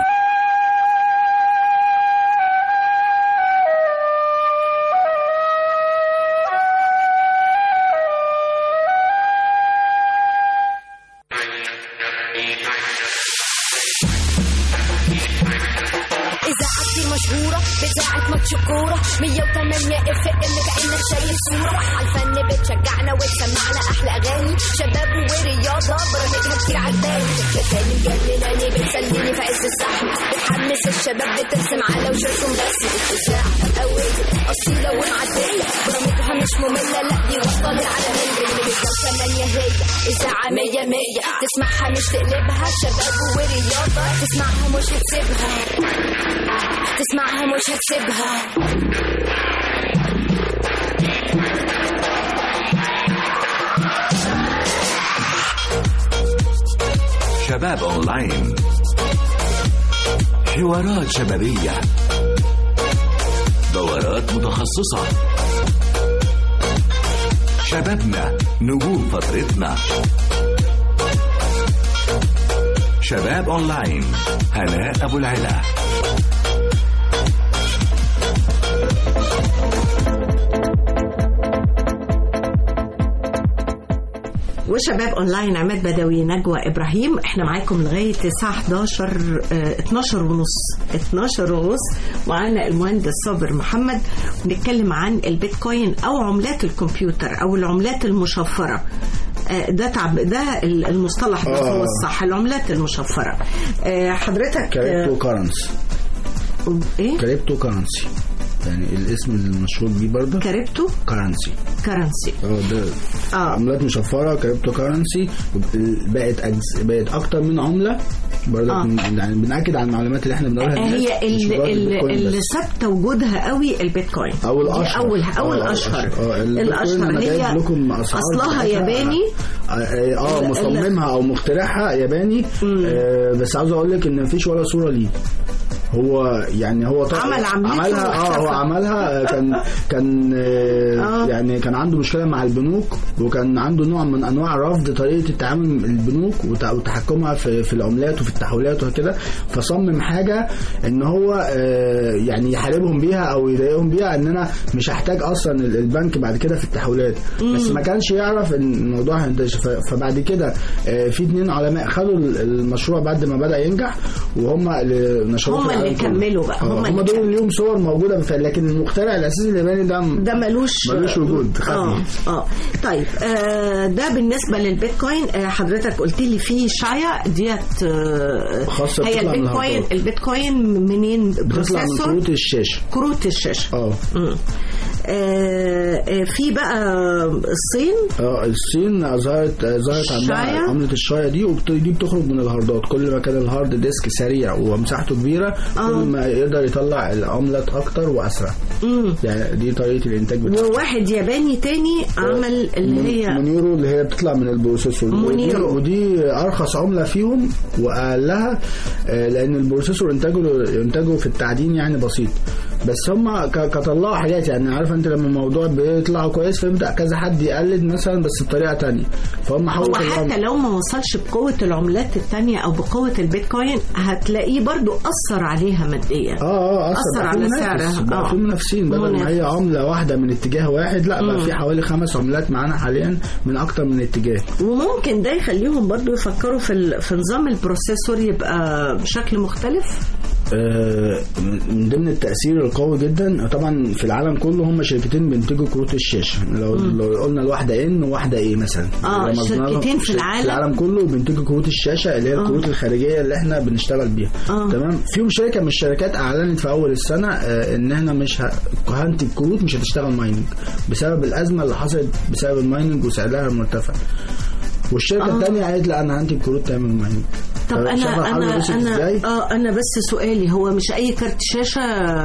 إذاعتي مشهورة بتاعت ماتش كورة 108 اف ام كأنك شايف صورة عالفن بتشجعنا وتسمعنا أحلى أغاني شباب ورياضة برامجها كتير عجباني بتخلي مجنناني بتسليني في عز الزحمة بتحمس الشباب بترسم على وشوشهم بس إذاعة قوية أصيلة ومعدية برامجها مش مملة لا دي وصلة للعالمية بالنسبة كمان يا هي إذاعة مية مية تسمعها مش تقلبها شباب ورياضة تسمعها مش هتسيبها تسمعها مش هتسيبها شباب أونلاين حوارات شبابية دورات متخصصة شبابنا نجوم فترتنا شباب أونلاين هناء أبو العلا وشباب اونلاين عماد بدوي نجوى ابراهيم احنا معاكم لغايه الساعه 11 آه، 12 ونص 12 ونص معانا المهندس صابر محمد بنتكلم عن البيتكوين او عملات الكمبيوتر او العملات المشفره آه، ده تعب ده ال- المصطلح ده آه. هو الصح العملات المشفره آه، حضرتك كريبتو آه، كرنسي ايه كريبتو كرنسي يعني الاسم المشهور بيه برضه كريبتو كرنسي كرنسي اه ده اه عملات مشفره كريبتو كرنسي بقت أجز... بقت اكتر من عمله برضه آه. بن- يعني بناكد على المعلومات اللي احنا بنقولها للناس، هي مش ال- مجرد ال- البيتكوين اللي بس. ثابته وجودها قوي البيتكوين او دي الاشهر اول آه، اول آه، اشهر آه، البيتكوين الاشهر أنا جايب هي لكم أسعار اصلها بتاعتها. ياباني اه آه، ال- مصممها او مخترعها ياباني آه بس عاوز اقول لك ان مفيش ولا صوره ليه هو يعني هو طبعا عمل عمليته عملها اه واختفى. هو عملها آه، كان كان آه آه. يعني كان عنده مشكله مع البنوك وكان عنده نوع من انواع رفض طريقه التعامل مع البنوك وت- وتحكمها في, في العملات وفي التحويلات وكده فصمم حاجه ان هو آه يعني يحاربهم بيها او يضايقهم بيها ان انا مش هحتاج اصلا ال- البنك بعد كده في التحويلات بس ما كانش يعرف ان الموضوع هينتشر ف- فبعد كده آه في اتنين علماء خدوا ال- المشروع بعد ما بدا ينجح وهم اللي نشروه هم في اللي العالم كله. كملوا بقى، هم آه، اللي هم دول كملوا. ليهم صور موجوده في لكن المخترع الاساسي الياباني ده ده ملوش ملوش وجود، خفي. اه اه طيب آه ده بالنسبه للبيتكوين آه حضرتك قلت لي في شايع ديت آه خاصة هي بتطلع من البيتكوين الهاردات. البيتكوين منين بتطلع من بروسيسور كروت الشاشه كروت الشاشه اه مم. آه آه، في بقى الصين اه الصين ظهرت ظهرت الشاية؟ عندها عمله الشايه دي ودي بتخرج من الهاردات كل ما كان الهارد ديسك سريع ومساحته كبيره آه. كل ما يقدر يطلع العملات اكتر واسرع مم. يعني دي طريقه الانتاج بتاعته وواحد ياباني تاني عمل اللي هي مونيرو اللي هي بتطلع من البروسيسور مونيرو. ودي, ودي ارخص عمله فيهم واقلها آه، لان البروسيسور انتاجه انتاجه في التعدين يعني بسيط بس هم ك- كطلعوا حاجات يعني عارف انت لما الموضوع بيطلع كويس فيبدا كذا حد يقلد مثلا بس بطريقه تانية فهم حاولوا هو يطلعوا- حتى لو ما وصلش بقوة العملات التانية أو بقوة البيتكوين هتلاقيه برضو أثر عليها ماديا اه اه أثر بقى في على منافس، سعرها. بقى آه. في منافسين بدل ما هي منافس. عمله واحده من اتجاه واحد لا بقى في حوالي خمس عملات معانا حاليا من اكتر من اتجاه وممكن ده يخليهم برضو يفكروا في, ال... في نظام البروسيسور يبقى بشكل مختلف آه، من ضمن التأثير القوي جدا طبعا في العالم كله هم شركتين بينتجوا كروت الشاشة لو, لو قلنا الواحدة ان وواحدة ايه مثلا آه، لو مصنعنا- شركتين في شر- العالم. في العالم كله بينتجوا كروت الشاشة اللي هي الكروت الخارجية اللي احنا بنشتغل بيها آه. تمام فيهم شركة من الشركات اعلنت في اول السنة آه، ان احنا مش ه... هنتج كروت مش هتشتغل مايننج بسبب الازمة اللي حصلت بسبب المايننج وسعرها المرتفع والشركة آه. الثانية قالت لا انا هنتج كروت تعمل مايننج طب شايفة أنا الحرب أنا وصلت أنا إزاي؟ آه أنا بس سؤالي هو مش أي كارت شاشة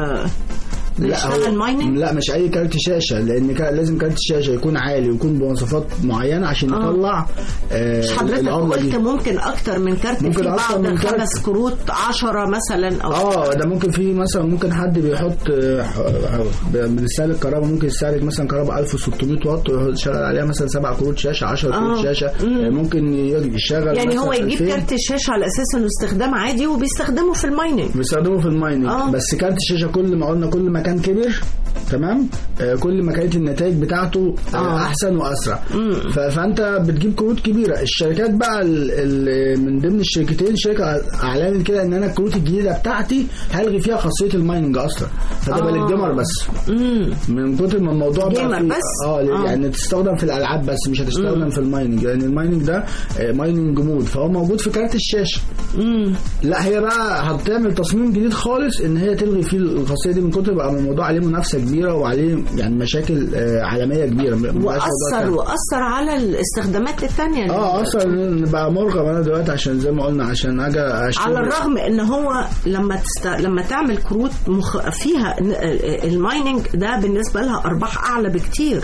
بيشتغل هو- مايننج؟ لا مش اي كارت شاشه لان كا- لازم كارت الشاشه يكون عالي ويكون بمواصفات معينه عشان آه. يطلع آه مش حضرتك العملة قلت دي. ممكن أكتر من كارت ممكن في أكتر بعض من كارت. خمس كروت عشرة مثلا أو اه ده ممكن في مثلا ممكن حد بيحط آه، ح- بنستهلك كهرباء ممكن يستهلك مثلا كهرباء 1600 واط ويشغل عليها مثلا سبع كروت شاشه 10 كروت آه. شاشه آه، ممكن ي- يشغل يعني هو مثلاً يجيب 2000. كارت الشاشة على أساس إنه استخدام عادي وبيستخدمه في المايننج بيستخدمه في المايننج آه. بس كارت الشاشه كل ما قلنا كل ما كان كبر تمام آه كل ما كانت النتائج بتاعته آه. آه. احسن واسرع ف- فانت بتجيب كروت كبيره الشركات بقى ال- ال- من ضمن الشركتين شركه اعلنت كده ان انا الكروت الجديده بتاعتي هلغي فيها خاصيه المايننج اصلا فتبقى آه. للجيمر بس امم من كتر ما الموضوع بقى جيمر فيه- بس؟ اه آه. يعني تستخدم في الالعاب بس مش هتستخدم في المايننج لان المايننج ده آه، مايننج مود فهو موجود في كارت الشاشه امم لا هي بقى هتعمل تصميم جديد خالص ان هي تلغي فيه الخاصيه دي من كتر بقى الموضوع عليه منافسه كبيره وعليه يعني مشاكل آه، عالميه كبيره مبقاش موضوع واثر سهل. واثر على الاستخدامات الثانيه اه اصلا بقى مرغم انا دلوقتي عشان زي ما قلنا عشان اجي اشتري على الرغم ان هو لما تست... لما تعمل كروت مخ... فيها ن- المايننج ده بالنسبه لها ارباح اعلى بكتير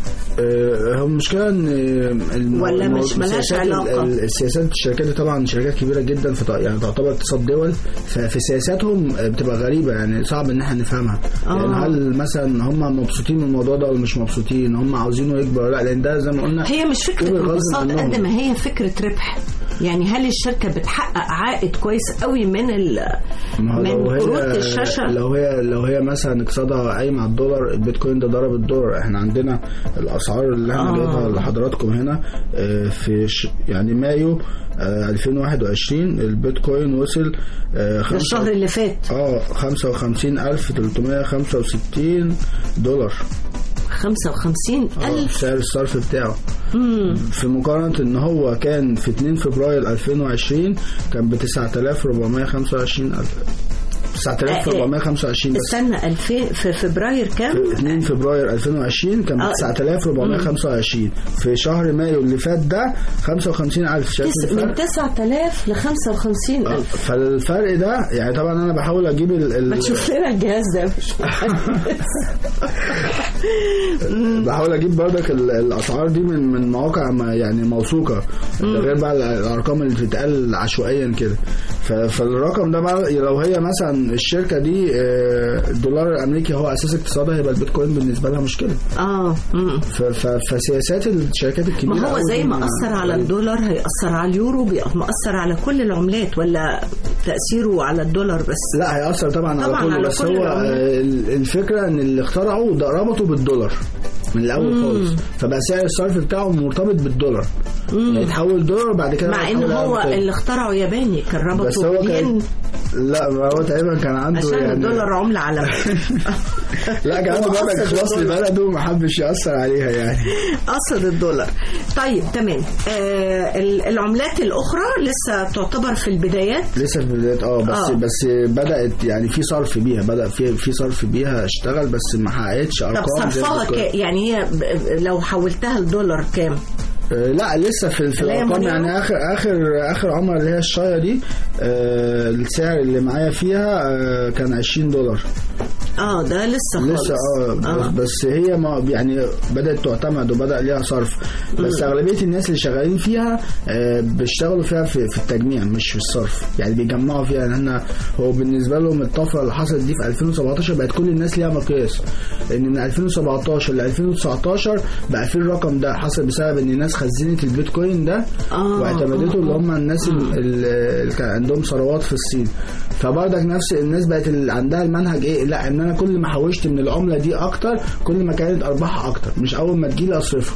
آه، هو المشكله ان الم- ولا المو- مش ملهاش السياسات- علاقة؟ ال- السياسات الشركات دي طبعا شركات كبيره جدا في يعني تعتبر اقتصاد دول ففي سياساتهم آه، بتبقى غريبه يعني صعب ان احنا نفهمها آه. يعني هل مثلا هم مبسوطين من الموضوع ده ولا مش مبسوطين هم عاوزينه يكبر ولا لا لان ده زي ما قلنا هي مش فكره كبر غصب انبساط عنهم. قد ما هي فكره ربح يعني هل الشركه بتحقق عائد كويس قوي من ال... ما هو من لو هي- كروت الشاشه لو هي لو هي مثلا اقتصادها قايم على الدولار البيتكوين ده ضرب الدولار احنا عندنا الاسعار اللي احنا آه. جايبها لحضراتكم هنا آه، في ش- يعني مايو آه، 2021 البيتكوين وصل آه، ده خمسة- الشهر اللي فات اه 55365 دولار 55 ألف سعر الصرف بتاعه في مقارنة ان هو كان في 2 فبراير 2020 كان ب 9425 ألف 9425 بس استنى 2000 في فبراير كام؟ 2 فبراير 2020 كان ب آه. 9425 في شهر مايو اللي فات ده 55000 شايف تس- من الفرق؟ 9000 ل 55 آه، ألف فالفرق ده يعني طبعا انا بحاول اجيب ال ال- ما تشوف لنا الجهاز ده مش بحاول اجيب برضك ال- الاسعار دي من من مواقع ما- يعني موثوقه ده غير بقى ال- الارقام اللي بتتقال عشوائيا كده ف- فالرقم ده بقى لو هي مثلا الشركه دي آه، الدولار الامريكي هو اساس اقتصادها يبقى البيتكوين بالنسبه لها مشكله اه مم. ف- ف- فسياسات الشركات الكبيره ما هو أوي زي دي ما أثر على الدولار هيأثر على اليورو بيبقى مأثر على كل العملات ولا تأثيره على الدولار بس لا هيأثر طبعا, طبعاً على كله على بس كل هو العملات. آه، ال- الفكره ان اللي اخترعوا ده ربطوا بالدولار من الاول خالص فبقى سعر الصرف بتاعه مرتبط بالدولار يعني يتحول دولار بعد كده مع ان يتحول هو لعملة تانية. اللي اخترعه ياباني كان بس ربطه هو بالين كان لا ما هو تقريبا كان عنده عشان يعني الدولار عملة عالمية لا كان عنده هو برضك قصد اخلاص الدولار. لبلده وما حبش يأثر عليها يعني قصد الدولار طيب تمام آه ال- العملات الأخرى لسه تعتبر في البدايات لسه في البداية اه بس آه. بس بدأت يعني في صرف بيها بدأ في في صرف بيها اشتغل بس ما حققتش طب ارقام زي صرفها البيتكوين. ك... يعني هي ب- لو حولتها لدولار كام؟ آه، لا لسه في في اللي هي الارقام مليون؟ يعني اخر اخر اخر عمره اللي هي الشايه دي آه، السعر اللي معايا فيها آه، كان 20 دولار اه ده لسه خالص لسه اه بس, بس هي ما يعني بدات تعتمد وبدا ليها صرف بس اغلبيه الناس اللي شغالين فيها آه، بيشتغلوا فيها في, في التجميع مش في الصرف يعني بيجمعوا فيها لان احنا هو بالنسبه لهم الطفره اللي حصلت دي في 2017 بقت كل الناس ليها مقياس ان من 2017 ل 2019 بقى في الرقم ده حصل بسبب ان الناس خزنت البيتكوين ده آه، واعتمدته اللي هم الناس ال- ال- اللي كان عندهم ثروات في الصين فبرضك نفس الناس بقت اللي عندها المنهج ايه لا ان انا كل ما حوشت من العمله دي اكتر كل ما كانت ارباحها اكتر مش اول ما تجيلي اصرفها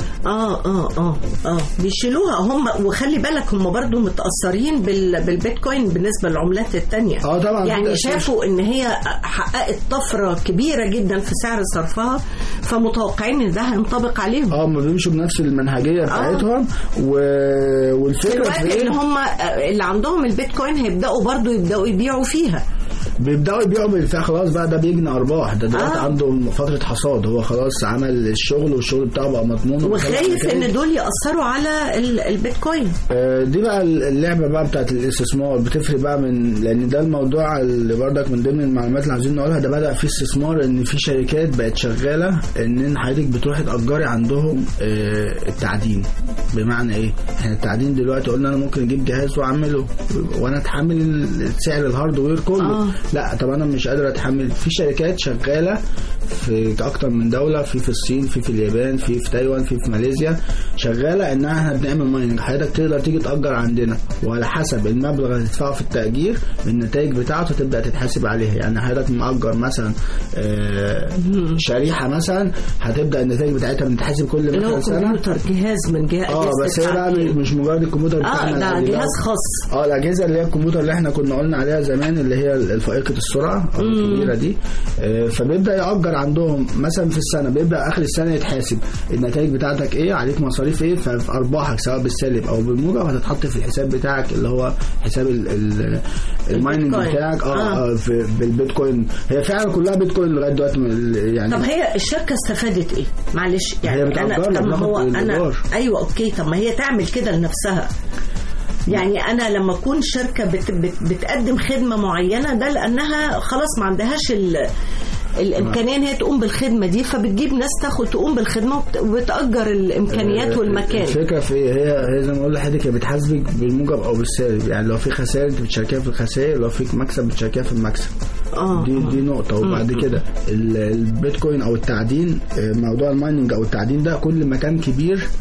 اه اه اه اه بيشيلوها هم وخلي بالك هم برضو متاثرين بال... بالبيتكوين بالنسبه للعملات التانية اه طبعا يعني ده شافوا ان هي حققت طفره كبيره جدا في سعر صرفها فمتوقعين ان ده هينطبق عليهم اه ما بيمشوا بنفس المنهجيه بتاعتهم و... والفكره دلوقتي في اللي ايه هم اللي عندهم البيتكوين هيبداوا برضو يبداوا يبيعوا فيها بيبداوا يبيعوا بالفعل خلاص بقى ده بيجني ارباح ده دلوقتي آه. آه. عنده فتره حصاد هو خلاص عمل الشغل والشغل بتاعه بقى مضمون وخايف ان دول ياثروا على ال- البيتكوين آه، دي بقى اللعبه بقى بتاعت الاستثمار بتفرق بقى من لان ده الموضوع اللي برضك من ضمن المعلومات اللي عايزين نقولها ده بدا في استثمار ان في شركات بقت شغاله ان حضرتك بتروحي تاجري عندهم آه، التعدين بمعنى ايه؟ احنا التعدين دلوقتي قلنا انا ممكن اجيب جهاز واعمله وانا اتحمل سعر الهاردوير كله آه. لا طب انا مش قادر اتحمل في شركات شغاله في اكتر من دوله في في الصين في في اليابان في في تايوان في في ماليزيا شغاله انها احنا بنعمل مايننج حضرتك تقدر تيجي تاجر عندنا وعلى حسب المبلغ اللي هتدفعه في التاجير النتائج بتاعته تبدا تتحاسب عليها يعني حضرتك مأجر مثلا آه، شريحه مثلا هتبدا النتائج بتاعتها بتتحاسب كل اللي هو مثلا سنه كمبيوتر جهاز من جهاز اه بس هي بقى مش مجرد الكمبيوتر بتاعنا اه ده اللي جهاز بقى- خاص اه الاجهزه اللي هي الكمبيوتر اللي احنا كنا قلنا عليها زمان اللي هي الفائقه السرعه او الكبيره دي آه، فبيبدا ياجر عندهم مثلا في السنه بيبدا اخر السنه يتحاسب النتائج بتاعتك ايه عليك مصاريف ايه ففي ارباحك سواء بالسالب او بالموجب هتتحط في الحساب بتاعك اللي هو حساب ال- ال- المايننج البيتكوين. بتاعك اه, آه. آه. في بالبيتكوين هي فعلا كلها بيتكوين لغايه دلوقتي من ال- يعني طب هي الشركه استفادت ايه؟ معلش يعني هي بتأجر لك طب ما بتاخد هو انا بالدولار. ايوه اوكي طب ما هي تعمل كده لنفسها يعني انا لما اكون شركه بت بت بتقدم خدمه معينه ده لانها خلاص ما عندهاش ال الامكانيه ان هي تقوم بالخدمه دي فبتجيب ناس تاخد تقوم بالخدمه وبت- وبتاجر الامكانيات آه، والمكان الفكره في ايه هي هي زي ما بقول لحضرتك هي بتحاسبك بالموجب او بالسالب يعني لو في خسائر انت بتشاركيها في الخسائر لو في مكسب بتشاركيها في المكسب اه دي دي نقطه وبعد كده ال- البيتكوين او التعدين آه، موضوع المايننج او التعدين ده كل ما كان كبير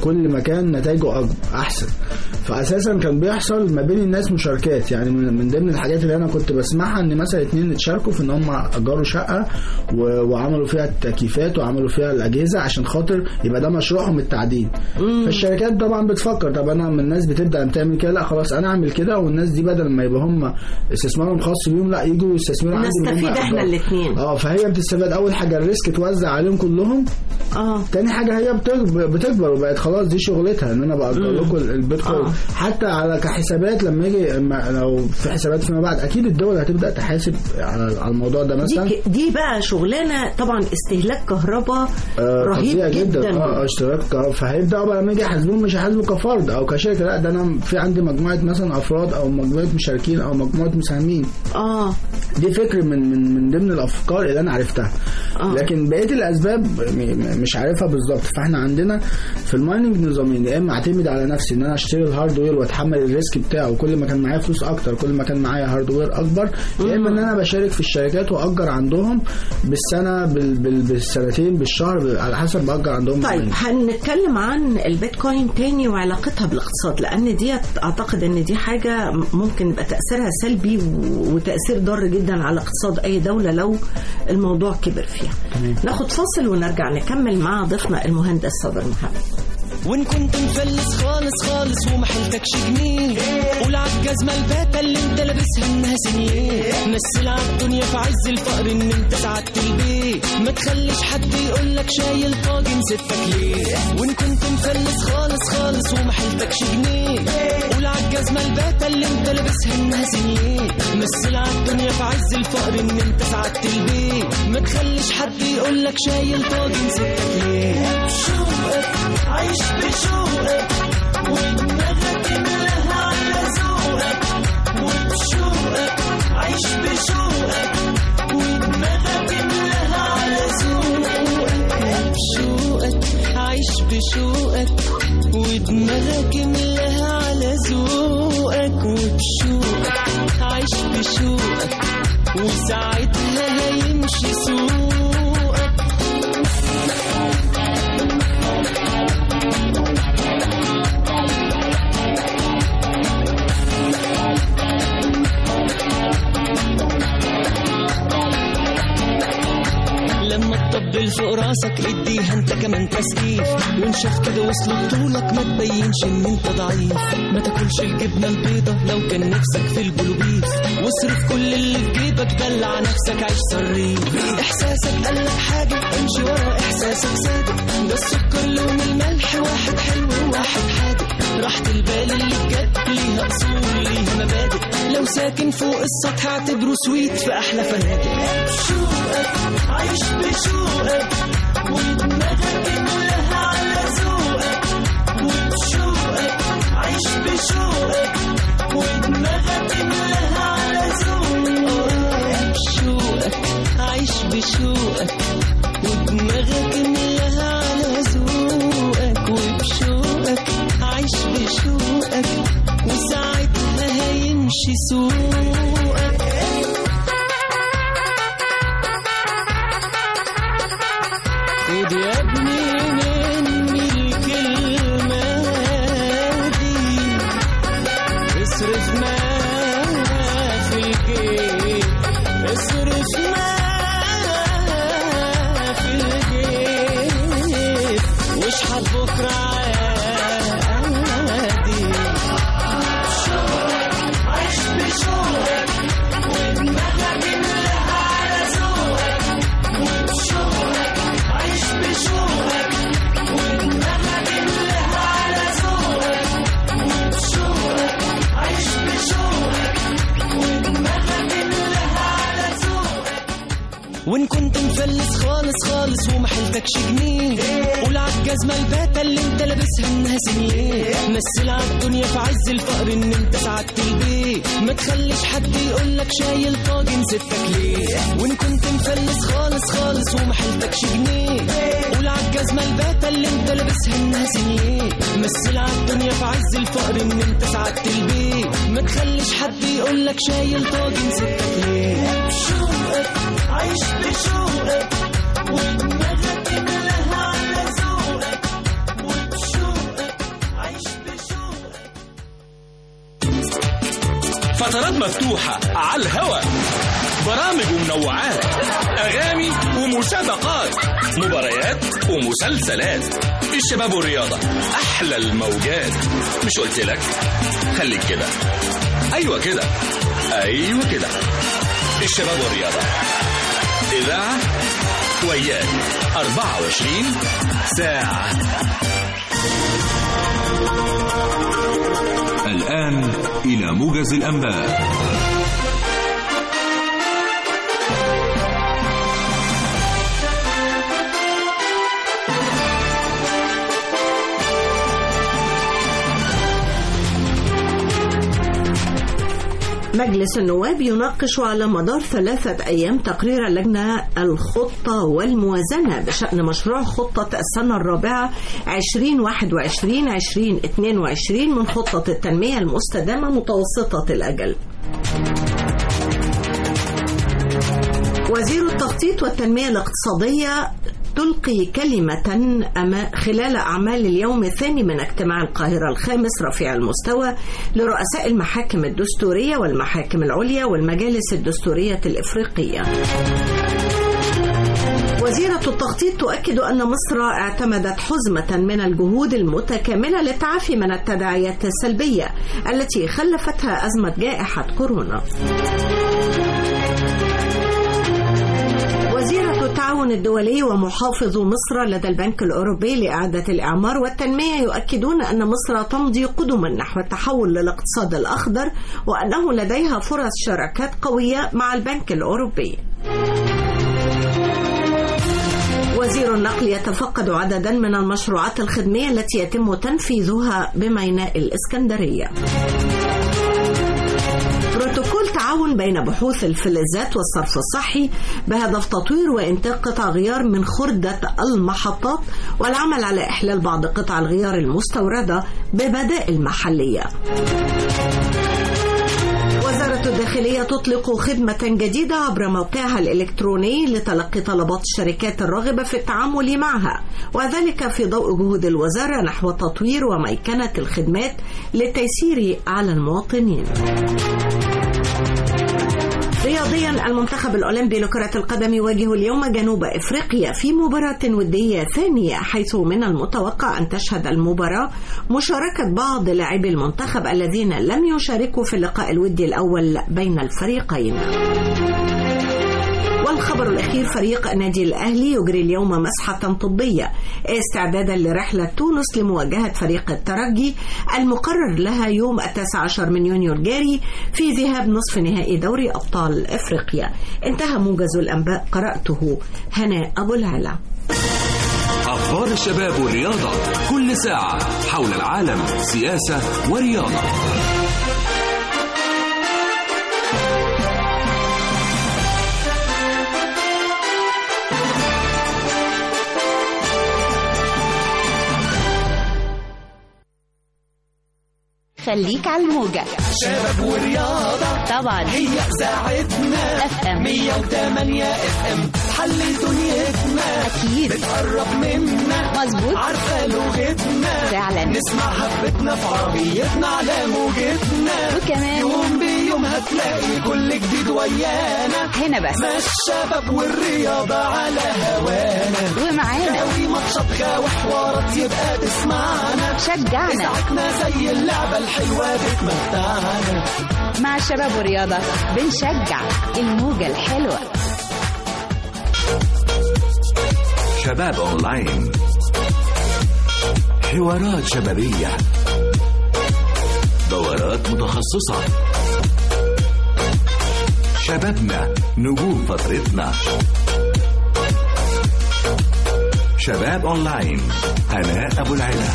كل ما كان نتائجه أج- احسن فاساسا كان بيحصل ما بين الناس مشاركات يعني من من ضمن الحاجات اللي انا كنت بسمعها ان مثلا اتنين اتشاركوا في ان هم اجروا شقه و- وعملوا فيها التكييفات وعملوا فيها الاجهزه عشان خاطر يبقى ده مشروعهم التعدين فالشركات طبعا بتفكر طب انا من الناس بتبدا تعمل كده لا خلاص انا اعمل كده والناس دي بدل ما يبقى هم استثمارهم خاص بيهم لا يجوا يستثمروا عندي إن هم نستفيد احنا يأجروا. الاثنين اه فهي بتستفاد اول حاجه الريسك توزع عليهم كلهم اه تاني حاجة هي بتكبر, بتكبر وبقت خلاص دي شغلتها ان انا بأجر لكم البيت آه. كله حتى على كحسابات لما يجي لما- لو في حسابات فيما بعد اكيد الدول هتبدأ تحاسب على على الموضوع ده مثلا دي, ك- دي بقى شغلانه طبعا استهلاك كهرباء آه، رهيب فظيع جدا, اه آه، اشتراك ك- فهيبداوا بقى لما يجي يحاسبوهم مش هيحاسبوا كفرد او كشركه لا ده انا في عندي مجموعه مثلا افراد او مجموعه مشاركين او مجموعه مساهمين اه دي فكر من من من ضمن الافكار اللي انا عرفتها آه. لكن بقيه الاسباب م- م- مش عارفها بالظبط فاحنا عندنا في المايننج نظامين يا اما اعتمد على نفسي ان انا اشتري الهاردوير واتحمل الريسك بتاعه كل ما كان معايا فلوس اكتر كل ما كان معايا هاردوير اكبر يا اما ان انا بشارك في الشركات واجر عندهم بالسنه بال بال بالسنتين بالشهر بال- على حسب باجر عندهم طيب mining. هنتكلم عن البيتكوين تاني وعلاقتها بالاقتصاد لان دي اعتقد ان دي حاجه ممكن يبقى تاثيرها سلبي و- وتاثير ضار جدا على اقتصاد اي دوله لو الموضوع كبر فيها تمام. ناخد فاصل ونرجع نكمل مع ضيفنا المهندس صابر محمد وان كنت مفلس خالص خالص وما حيلتكش جنيه قول عالجزمة الباتة اللي انت لابسها انها سنيه مثل عالدنيا في عز الفقر ان انت سعدت البيت ما تخليش حد يقولك شايل طاجن ستك ليه وان كنت مفلس خالص خالص وما حيلتكش جنيه قول عالجزمة الباتة اللي انت لابسها انها سنيه مثل عالدنيا في عز الفقر ان انت سعدت البيت ما تخليش حد يقولك شايل طاجن ستك ليه شوقك عايش بشوقك ودماغك ملها على ذوقك وبشوقك عايش بشوقك ودماغك ملها على ذوقك بشوقك عايش بشوقك ودماغك ملها على ذوقك وبشوقك عايش بشوقك وساعتها هيمشي سوقك لما تطبل فوق راسك اديها انت كمان تسقيف وانشف كده وصل طولك ما تبينش ان انت ضعيف ما تاكلش الجبنه البيضه لو كان نفسك في البلوبيف واصرف كل اللي في جيبك دلع نفسك عيش صريف احساسك قالك حاجه امشي ورا احساسك صادق ده السكر لون الملح واحد حلو وواحد حادق راحة البال اللي بجد ليها اصول ليها مبادئ لو ساكن فوق السطح اعتبره سويت في احلى فنادق شوقك عايش بشوقك ودماغك ملها على ذوقك وبشوقك عايش بشوقك ودماغك ملها على ذوقك بشوقك عايش بشوقك ودماغك ملها على ذوقك وبشوقك عايش بشوقك وساعتها هيمشي سوقك خد يا ابني مني الكلمة دي اصرف ما في الجيب اصرف ما في الجيب واشحت بكرة عادي عيش بشوقك ودماغك ملها على ذوقك وبشوقك عيش بشوقك ودماغك ملها على ذوقك وبشوقك عيش بشوقك ودماغك ملها على ذوقك وان كنت مفلس خالص خالص وما حيلتكش جنيه قول عالجزمة الباتة اللي انت لابسها انها سنيه مثل عالدنيا في عز الفقر ان انت سعدت البيت ما تخليش حد يقولك شايل طاجن ستك ليه وان كنت مفلس خالص خالص وما حيلتكش جنيه قول عالجزمة الباتة اللي انت لابسها انها سنيه مثل عالدنيا في عز الفقر ان انت سعدت البيت ما تخليش حد يقولك شايل طاجن ستك ليه بشوقك عايش بشوقك ودماغك ملها على ذوقك وبشوقك فترات مفتوحة على الهوا برامج ومنوعات أغاني ومسابقات مباريات ومسلسلات الشباب والرياضة أحلى الموجات مش قلت لك خليك كده أيوة كده أيوة كده الشباب والرياضة إذاعة وياك 24 ساعة الآن إلى موجز الأنباء مجلس النواب يناقش على مدار ثلاثة أيام تقرير اللجنة الخطة والموازنة بشأن مشروع خطة السنة الرابعة 2021-2022 من خطة التنمية المستدامة متوسطة الأجل وزير التخطيط والتنمية الاقتصادية تلقي كلمة أما- خلال أعمال اليوم الثاني من اجتماع القاهرة الخامس رفيع المستوى لرؤساء المحاكم الدستورية والمحاكم العليا والمجالس الدستورية الإفريقية وزيرة التخطيط تؤكد أن مصر اعتمدت حزمة من الجهود المتكاملة للتعافي من التداعيات السلبية التي خلفتها أزمة جائحة كورونا وزيرة التعاون الدولي ومحافظ مصر لدى البنك الأوروبي لإعادة الإعمار والتنمية يؤكدون أن مصر تمضي قدما نحو التحول للاقتصاد الأخضر وأنه لديها فرص شراكات قوية مع البنك الأوروبي وزير النقل يتفقد عددا من المشروعات الخدمية التي يتم تنفيذها بميناء الإسكندرية بروتوكول تعاون بين بحوث الفلزات والصرف الصحي بهدف تطوير وإنتاج قطع غيار من خردة المحطات والعمل على إحلال بعض قطع الغيار المستوردة ببدائل محلية وزارة الداخلية تطلق خدمة جديدة عبر موقعها الإلكتروني لتلقي طلبات الشركات الراغبة في التعامل معها وذلك في ضوء جهود الوزارة نحو تطوير وميكنة الخدمات للتيسير على المواطنين رياضيا المنتخب الأولمبي لكرة القدم يواجه اليوم جنوب إفريقيا في مباراة ودية ثانية حيث من المتوقع أن تشهد المباراة مشاركة بعض لاعبي المنتخب الذين لم يشاركوا في اللقاء الودي الأول بين الفريقين والخبر الأخير فريق النادي الأهلي يجري اليوم مسحة طبية استعدادا لرحلة تونس لمواجهة فريق الترجي المقرر لها يوم التاسع عشر من يونيو الجاري في ذهاب نصف نهائي دوري أبطال إفريقيا انتهى موجز الأنباء قرأته هناء أبو العلا أخبار الشباب والرياضة كل ساعة حول العالم سياسة ورياضة خليك على الموجة شباب ورياضة طبعا هي إذاعتنا اف ام 108 اف ام حل دنيتنا اكيد بتقرب منا مظبوط عارفة لغتنا فعلا نسمعها في بيتنا في عربيتنا على موجتنا وكمان يوم بيوم هتلاقي كل جديد ويانا هنا بس ما الشباب والرياضة على هوانا ومعانا قوي ماتشات وحوارات يبقى تسمعنا شجعنا إذاعتنا زي اللعبة الحلوة بتمتعنا مع الشباب والرياضة بنشجع الموجة الحلوة شباب أونلاين حوارات شبابية دورات متخصصة شبابنا نجوم فترتنا شباب أونلاين هناء أبو العلا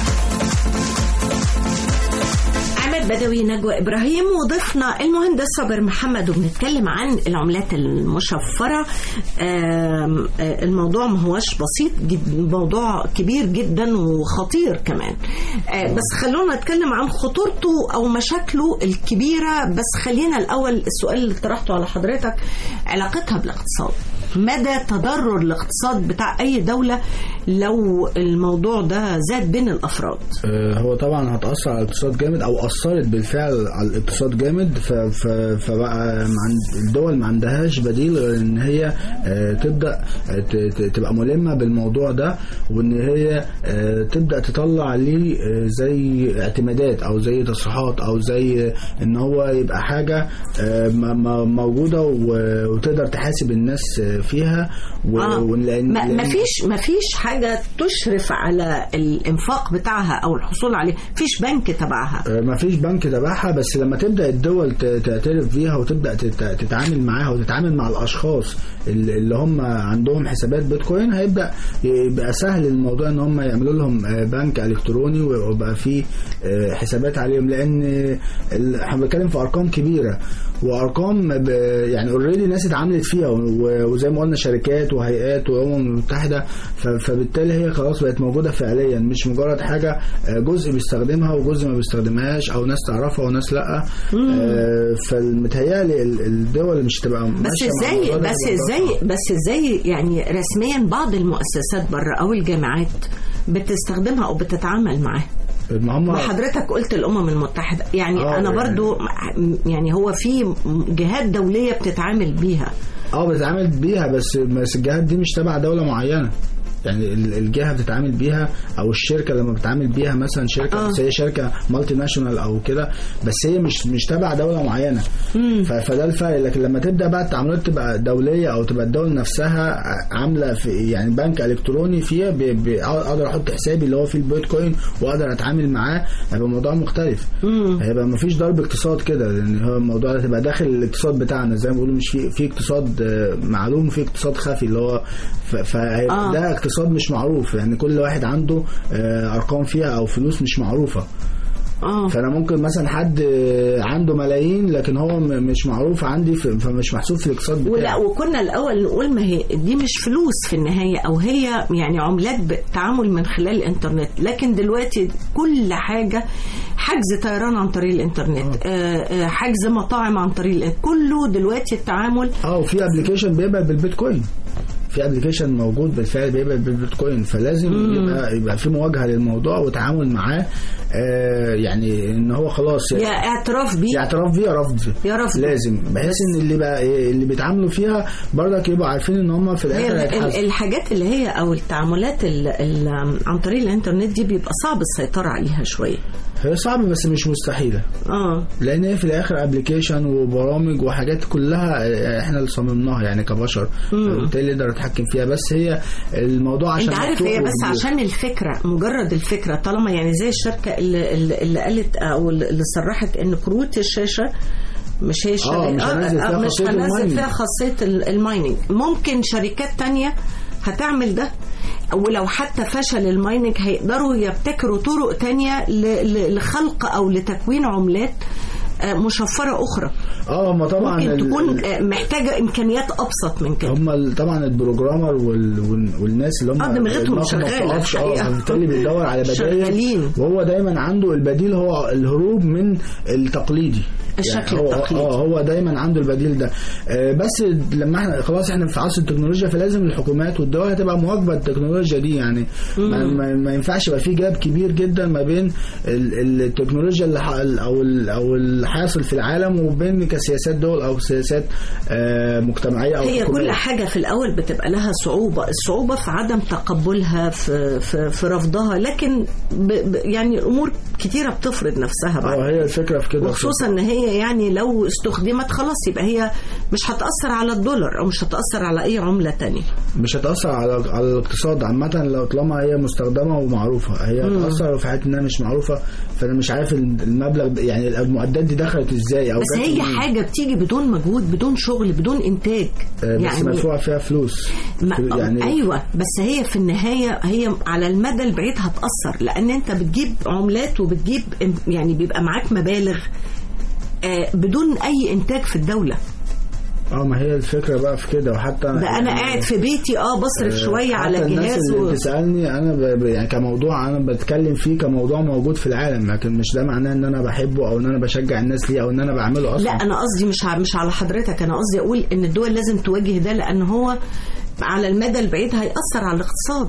عماد بدوي نجوى إبراهيم وضيفنا المهندس صابر محمد وبنتكلم عن العملات المشفرة آم، آه، الموضوع ما هوش بسيط جدا موضوع كبير جدا وخطير كمان آه، بس خلونا نتكلم عن خطورته أو مشاكله الكبيرة بس خلينا الأول السؤال اللي طرحته على حضرتك علاقتها بالاقتصاد مدى تضرر الاقتصاد بتاع اي دوله لو الموضوع ده زاد بين الافراد آه، هو طبعا هتأثر على الاقتصاد جامد او اثرت بالفعل على الاقتصاد جامد ف- ف- فبقى ما عند- الدول ما عندهاش بديل غير ان هي آه، تبدا ت- ت- تبقى ملمه بالموضوع ده وان هي آه، تبدا تطلع ليه آه، زي اعتمادات او زي تصريحات او زي ان هو يبقى حاجه آه، م- م- موجوده و- وتقدر تحاسب الناس آه، فيها و- آه. ولأن- ما لأن- ما فيش ما فيش حاجه تشرف على الانفاق بتاعها او الحصول عليه فيش بنك تبعها ما فيش بنك تبعها بس لما تبدا الدول ت- تعترف بيها وتبدا تت- تتعامل معاها وتتعامل مع الاشخاص اللي اللي هم عندهم حسابات بيتكوين هيبدا يبقى سهل الموضوع ان هم يعملوا لهم آه، بنك الكتروني ويبقى فيه آه، حسابات عليهم لان ال- احنا بنتكلم في ارقام كبيره وارقام ب- يعني اوريدي ناس اتعاملت فيها و- وزي ما قلنا شركات وهيئات والامم المتحده ف- فبالتالي هي خلاص بقت موجوده فعليا مش مجرد حاجه آه، جزء بيستخدمها وجزء ما بيستخدمهاش او ناس تعرفها وناس لا آه، فالمتهيألي ال- الدول مش تبقى بس ماشية مع ازاي الموضوع ده بس بالظبط. ازاي بس ازاي يعني رسميا بعض المؤسسات بره او الجامعات بتستخدمها او بتتعامل معاها ما هم وحضرتك قلت الامم المتحده يعني آه، انا يعني- برضو يعني هو في جهات دوليه بتتعامل بيها اه بتتعامل بيها بس بس الجهات دي مش تبع دوله معينه يعني ال- الجهه بتتعامل بيها او الشركه لما بتتعامل بيها مثلا شركه آه. بس هي شركه مالتي ناشونال او كده بس هي مش مش تبع دوله معينه ف- فده الفرق لكن لما تبدا بقى التعاملات تبقى دوليه او تبقى الدوله نفسها ع- عامله في يعني بنك الكتروني فيها ب- ب- اقدر احط حسابي اللي هو فيه البيتكوين واقدر اتعامل معاه هيبقى الموضوع مختلف هيبقى مفيش ضرب اقتصاد كده لان هو الموضوع ده تبقى داخل الاقتصاد بتاعنا زي ما بيقولوا مش في في اقتصاد آه، معلوم وفي اقتصاد خفي اللي هو ف- فهيبقى آه. ده اقتصاد مش معروف يعني كل واحد عنده آه، ارقام فيها او فلوس مش معروفه اه فانا ممكن مثلا حد آه، عنده ملايين لكن هو م- مش معروف عندي ف- فمش محسوب في الاقتصاد ولا بتاعي وكنا الاول نقول ما هي دي مش فلوس في النهايه او هي يعني عملات تعامل من خلال الانترنت لكن دلوقتي كل حاجه حجز طيران عن طريق الانترنت آه، آه، حجز مطاعم عن طريق الانترنت كله دلوقتي التعامل اه وفي ابلكيشن بيقبل بالبيتكوين في ابلكيشن موجود بالفعل بيقبل بالبيتكوين فلازم يبقى يبقى في مواجهه للموضوع وتعامل معاه آه يعني ان هو خلاص يا اعتراف بيه يا اعتراف بيه يا رفض يا رفض. لازم بحيث ان اللي بقى إيه اللي بيتعاملوا فيها برضك يبقوا عارفين ان هم في هي الاخر ال- ال- هيتحاسبوا الحاجات اللي هي او التعاملات ال- ال- عن طريق الانترنت دي بيبقى صعب السيطره عليها شويه هي صعبه بس مش مستحيله اه لان هي في الاخر ابلكيشن وبرامج وحاجات كلها آه، احنا اللي صممناها يعني كبشر فبالتالي نقدر نتحكم فيها بس هي الموضوع عشان انت عارف مفتوح هي بس وكبير. عشان الفكره مجرد الفكره طالما يعني زي الشركه اللي, اللي اللي قالت او اللي صرحت ان كروت الشاشه مش هي آه، مش هنزل فيها مش خاصية هنزل المايننج. فيها خاصيه ال- المايننج ممكن شركات تانية هتعمل ده ولو حتى فشل المايننج هيقدروا يبتكروا طرق تانية ل- ل- لخلق او لتكوين عملات آه، مشفره اخرى اه هم طبعا ممكن ال- تكون ال- آه، محتاجه امكانيات ابسط من كده هم ال- طبعا البروجرامر وال... وال- والناس اللي هم آه، دماغتهم دماغهم ما شغالة بتقفش، اه الحقيقة. فبالتالي بيدور على بدائل شغالين. وهو دايما عنده البديل هو الهروب من التقليدي الشكل هو التقليدي. اه هو دايما عنده البديل ده آه بس لما احنا خلاص احنا في عصر التكنولوجيا فلازم الحكومات والدول هتبقى مواكبه التكنولوجيا دي يعني ما, ما, ما ينفعش يبقى في جاب كبير جدا ما بين ال- التكنولوجيا اللي ح- او ال- او الحاصل في العالم وبين كسياسات دول او سياسات آه مجتمعيه او هي حكومية. كل حاجة في الأول بتبقى لها صعوبة الصعوبة في عدم تقبلها في, في, في رفضها لكن ب ب يعني أمور كتيرة بتفرض نفسها بعد اه هي الفكره في كده وخصوصا ان هي يعني لو استخدمت خلاص يبقى هي مش هتأثر على الدولار او مش هتأثر على اي عملة تانية مش هتأثر على على الاقتصاد عامة لو طالما هي مستخدمة ومعروفة هي هتأثر في حالة انها مش معروفة فانا مش عارف المبلغ يعني المعدات دي دخلت ازاي او بس جت هي منين. حاجة بتيجي بدون مجهود بدون شغل بدون انتاج آه، بس مدفوع فيها فلوس ما في- يعني ايوه بس هي في النهايه هي على المدى البعيد هتاثر لان انت بتجيب عملات وبتجيب يعني بيبقى معاك مبالغ آه، بدون اي انتاج في الدوله اه ما هي الفكره بقى في كده وحتى ده انا قاعد في بيتي اه بصرف شويه على حتى الناس جهاز اللي و... بتسالني انا ب... ب- يعني كموضوع انا بتكلم فيه كموضوع موجود في العالم لكن مش ده معناه ان انا بحبه او ان انا بشجع الناس ليه او ان انا بعمله اصلا لا انا قصدي مش ع- مش على حضرتك انا قصدي اقول ان الدول لازم تواجه ده لان هو على المدى البعيد هيأثر على الاقتصاد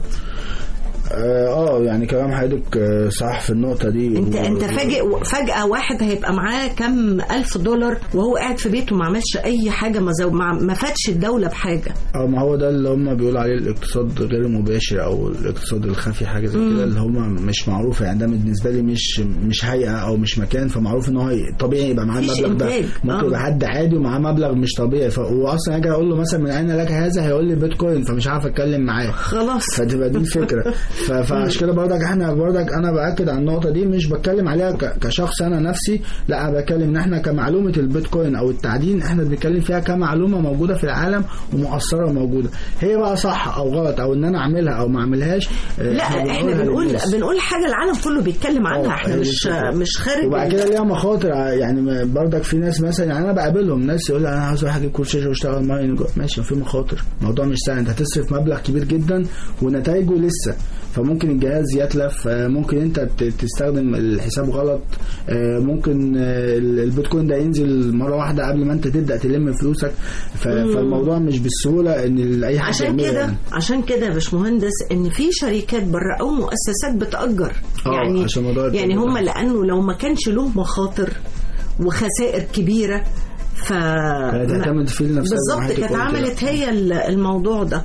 اه آه، يعني كلام حضرتك آه، صح في النقطه دي انت و- انت فاجئ فجأة واحد هيبقى معاه كم ألف دولار وهو قاعد في بيته ما عملش أي حاجة ما, زو... ما ما فادش الدولة بحاجة اه ما هو ده اللي هم بيقولوا عليه الاقتصاد غير المباشر او الاقتصاد الخفي حاجه زي كده اللي هم مش معروفه يعني ده بالنسبه لي مش مش هيئه او مش مكان فمعروف ان هو طبيعي يبقى معاه مفيش المبلغ ده إنتاج. ممكن آه. يبقى حد عادي ومعاه مبلغ مش طبيعي ف... واصلا اجي اقول له مثلا من اين لك هذا هيقول لي بيتكوين فمش عارف اتكلم معاه خلاص فتبقى دي الفكره ف- فعشان كده برضك احنا برضك انا باكد على النقطه دي مش بتكلم عليها ك- كشخص انا نفسي لا أنا بتكلم ان احنا كمعلومه البيتكوين او التعدين احنا بنتكلم فيها كمعلومه موجوده في العالم ومؤثره وموجوده هي بقى صح او غلط او ان انا اعملها او ما اعملهاش آه، لا احنا بنقولها بنقول للناس. بنقول حاجة العالم كله بيتكلم عنها آه، احنا هي دي مش الفكرة. مش خارج وبعد كده ليها مخاطر يعني برضك في ناس مثلا يعني انا بقابلهم ناس يقول لي انا عاوز اروح اجيب كل شاشه واشتغل ماين ماشي في مخاطر الموضوع مش سهل انت هتصرف مبلغ كبير جدا ونتائجه لسه فممكن الجهاز يتلف آه، ممكن انت ت- تستخدم الحساب غلط آه، ممكن آه، البيتكوين ده ينزل مره واحده قبل ما انت تبدا تلم فلوسك ف- فالموضوع مش بالسهوله ان اي حد عشان يعمله كده يعني. عشان كده يا باشمهندس ان في شركات بره او مؤسسات بتأجر آه، يعني عشان موضوع يعني التأجير هم ده. لانه لو ما كانش له مخاطر وخسائر كبيره ف كانت اعتمد فيه لنفسها زي ما بالظبط حضرتك كانت قلت. عملت هي ال- الموضوع ده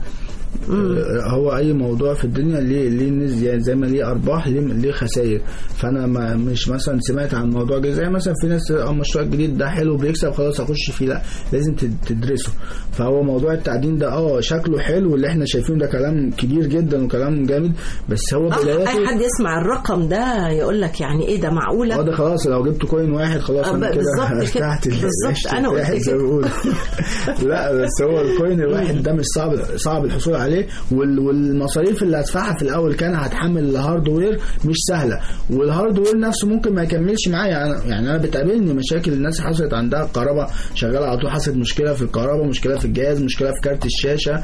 هو اي موضوع في الدنيا ليه ليه نز- يعني زي ما ليه ارباح ليه ليه خسائر فانا ما مش مثلا سمعت عن موضوع جديد زي مثلا في ناس اه المشروع الجديد ده حلو بيكسب خلاص اخش فيه لا لازم تد- تدرسه فهو موضوع التعدين ده اه شكله حلو اللي احنا شايفينه ده كلام كبير جدا وكلام جامد بس هو آه، اي بداياته حد يسمع الرقم ده يقول لك يعني ايه ده معقوله اه ده خلاص لو جبت كوين واحد خلاص آه، انا كده بالظبط كده. ارتحت بالظبط، عشت أنا قلت ارتاحت زي كده. ما بيقولوا لا بس هو الكوين الواحد ده مش صعب صعب الحصول عليه وال- والمصاريف اللي هدفعها في الاول كان هتحمل الهاردوير مش سهله والهاردوير نفسه ممكن ما يكملش معايا أنا يعني انا بتقابلني مشاكل الناس حصلت عندها الكهرباء شغاله على طول حصلت مشكله في الكهرباء مشكله في الجهاز مشكله في كارت الشاشه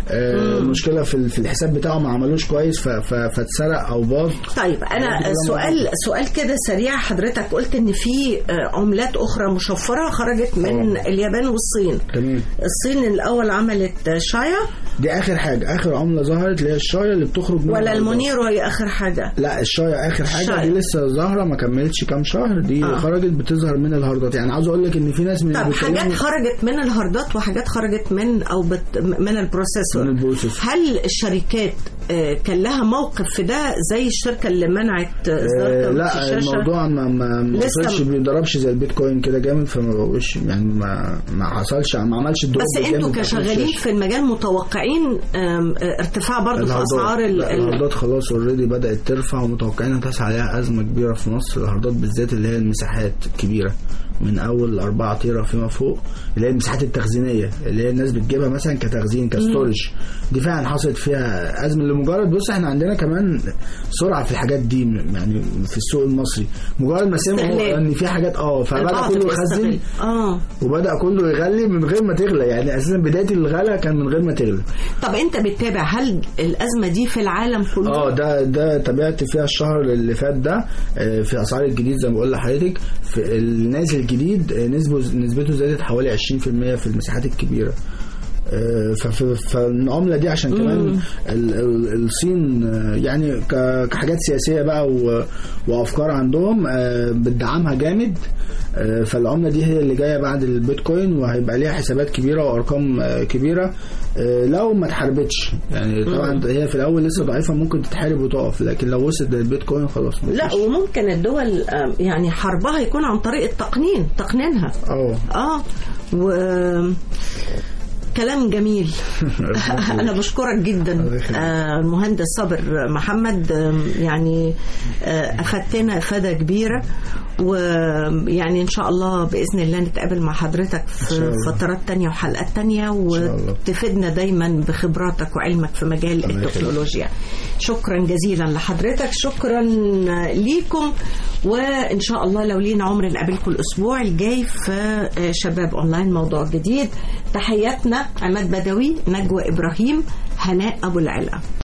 آه مشكله في ال- في الحساب بتاعه ما عملوش كويس ف- ف- فاتسرق او باظ طيب انا كده سؤال سؤال كده سريع حضرتك قلت ان في آه، عملات اخرى مشفره خرجت من اليابان والصين تمام الصين الاول عملت آه، شايا دي اخر حاجه اخر عمله ظهرت اللي هي الشايه اللي بتخرج من ولا الأرض. المونيرو هي اخر حاجه لا الشايه اخر حاجه الشاية. دي لسه ظاهره ما كملتش كام شهر دي آه. آه. خرجت بتظهر من الهاردات يعني عاوز اقول لك ان في ناس من طب اللي حاجات بيتكلموا خرجت من الهاردات وحاجات خرجت من او بت من البروسيسور من البروسيسور. هل الشركات آه، كان لها موقف في ده زي الشركه اللي منعت آه، اصدار آه كروت لا الشاشه الموضوع ما ما ما لسه وصلش م- بيضربش زي البيتكوين كده جامد فما بقوش يعني ما ما حصلش ما عملش الدروب بس انتوا الجامد بتاع كشغالين الشاشة. في المجال متوقعين آم، آه، ارتفاع برضه في الهاردات اسعار ال- لا، ال- الهاردات خلاص اوريدي بدات ترفع ومتوقعين هتحصل عليها ازمه كبيره في مصر الهاردات بالذات اللي هي المساحات الكبيره من اول 4 تيرا فيما فوق اللي هي المساحات التخزينيه اللي هي الناس بتجيبها مثلا كتخزين كستورج دي فعلا حصلت فيها ازمه لمجرد بص احنا عندنا كمان سرعه في الحاجات دي يعني في السوق المصري مجرد ما سمعوا استغلال. ان في حاجات اه فبدا البعض كله بيستغل. يخزن اه وبدا كله يغلي من غير ما تغلى يعني اساسا بدايه الغلا كان من غير ما تغلى طب انت بتتابع هل الازمه دي في العالم كله اه ده ده تابعت فيها الشهر اللي فات ده آه، في اسعار الجديد زي ما بقول لحضرتك في النازل الجديد آه، نسبه نسبته زادت حوالي 20% في المساحات الكبيره آه، فف- فالعملة دي عشان كمان ال- ال- الصين آه، يعني ك- كحاجات سياسية بقى و- وأفكار عندهم آه، بتدعمها جامد آه، فالعملة دي هي اللي جاية بعد البيتكوين وهيبقى ليها حسابات كبيرة وأرقام آه، كبيرة آه، لو ما اتحاربتش يعني طبعا هي في الأول لسه ضعيفة ممكن تتحارب وتقف لكن لو وصلت للبيتكوين خلاص لا مفيش. وممكن الدول آه، يعني حربها يكون عن طريق التقنين تقنينها اه اه و كلام جميل انا بشكرك جدا آه، المهندس صابر محمد آم، يعني آه، افدتنا افاده كبيره ويعني ان شاء الله باذن الله نتقابل مع حضرتك إن شاء في الله. فترات تانية وحلقات تانية شاء الله. وتفيدنا دايما بخبراتك وعلمك في مجال الله يخليك. التكنولوجيا شكرا جزيلا لحضرتك شكرا ليكم وان شاء الله لو لينا عمر نقابلكم الاسبوع الجاي في شباب اونلاين موضوع جديد تحياتنا عماد بدوي نجوى ابراهيم هناء ابو العلا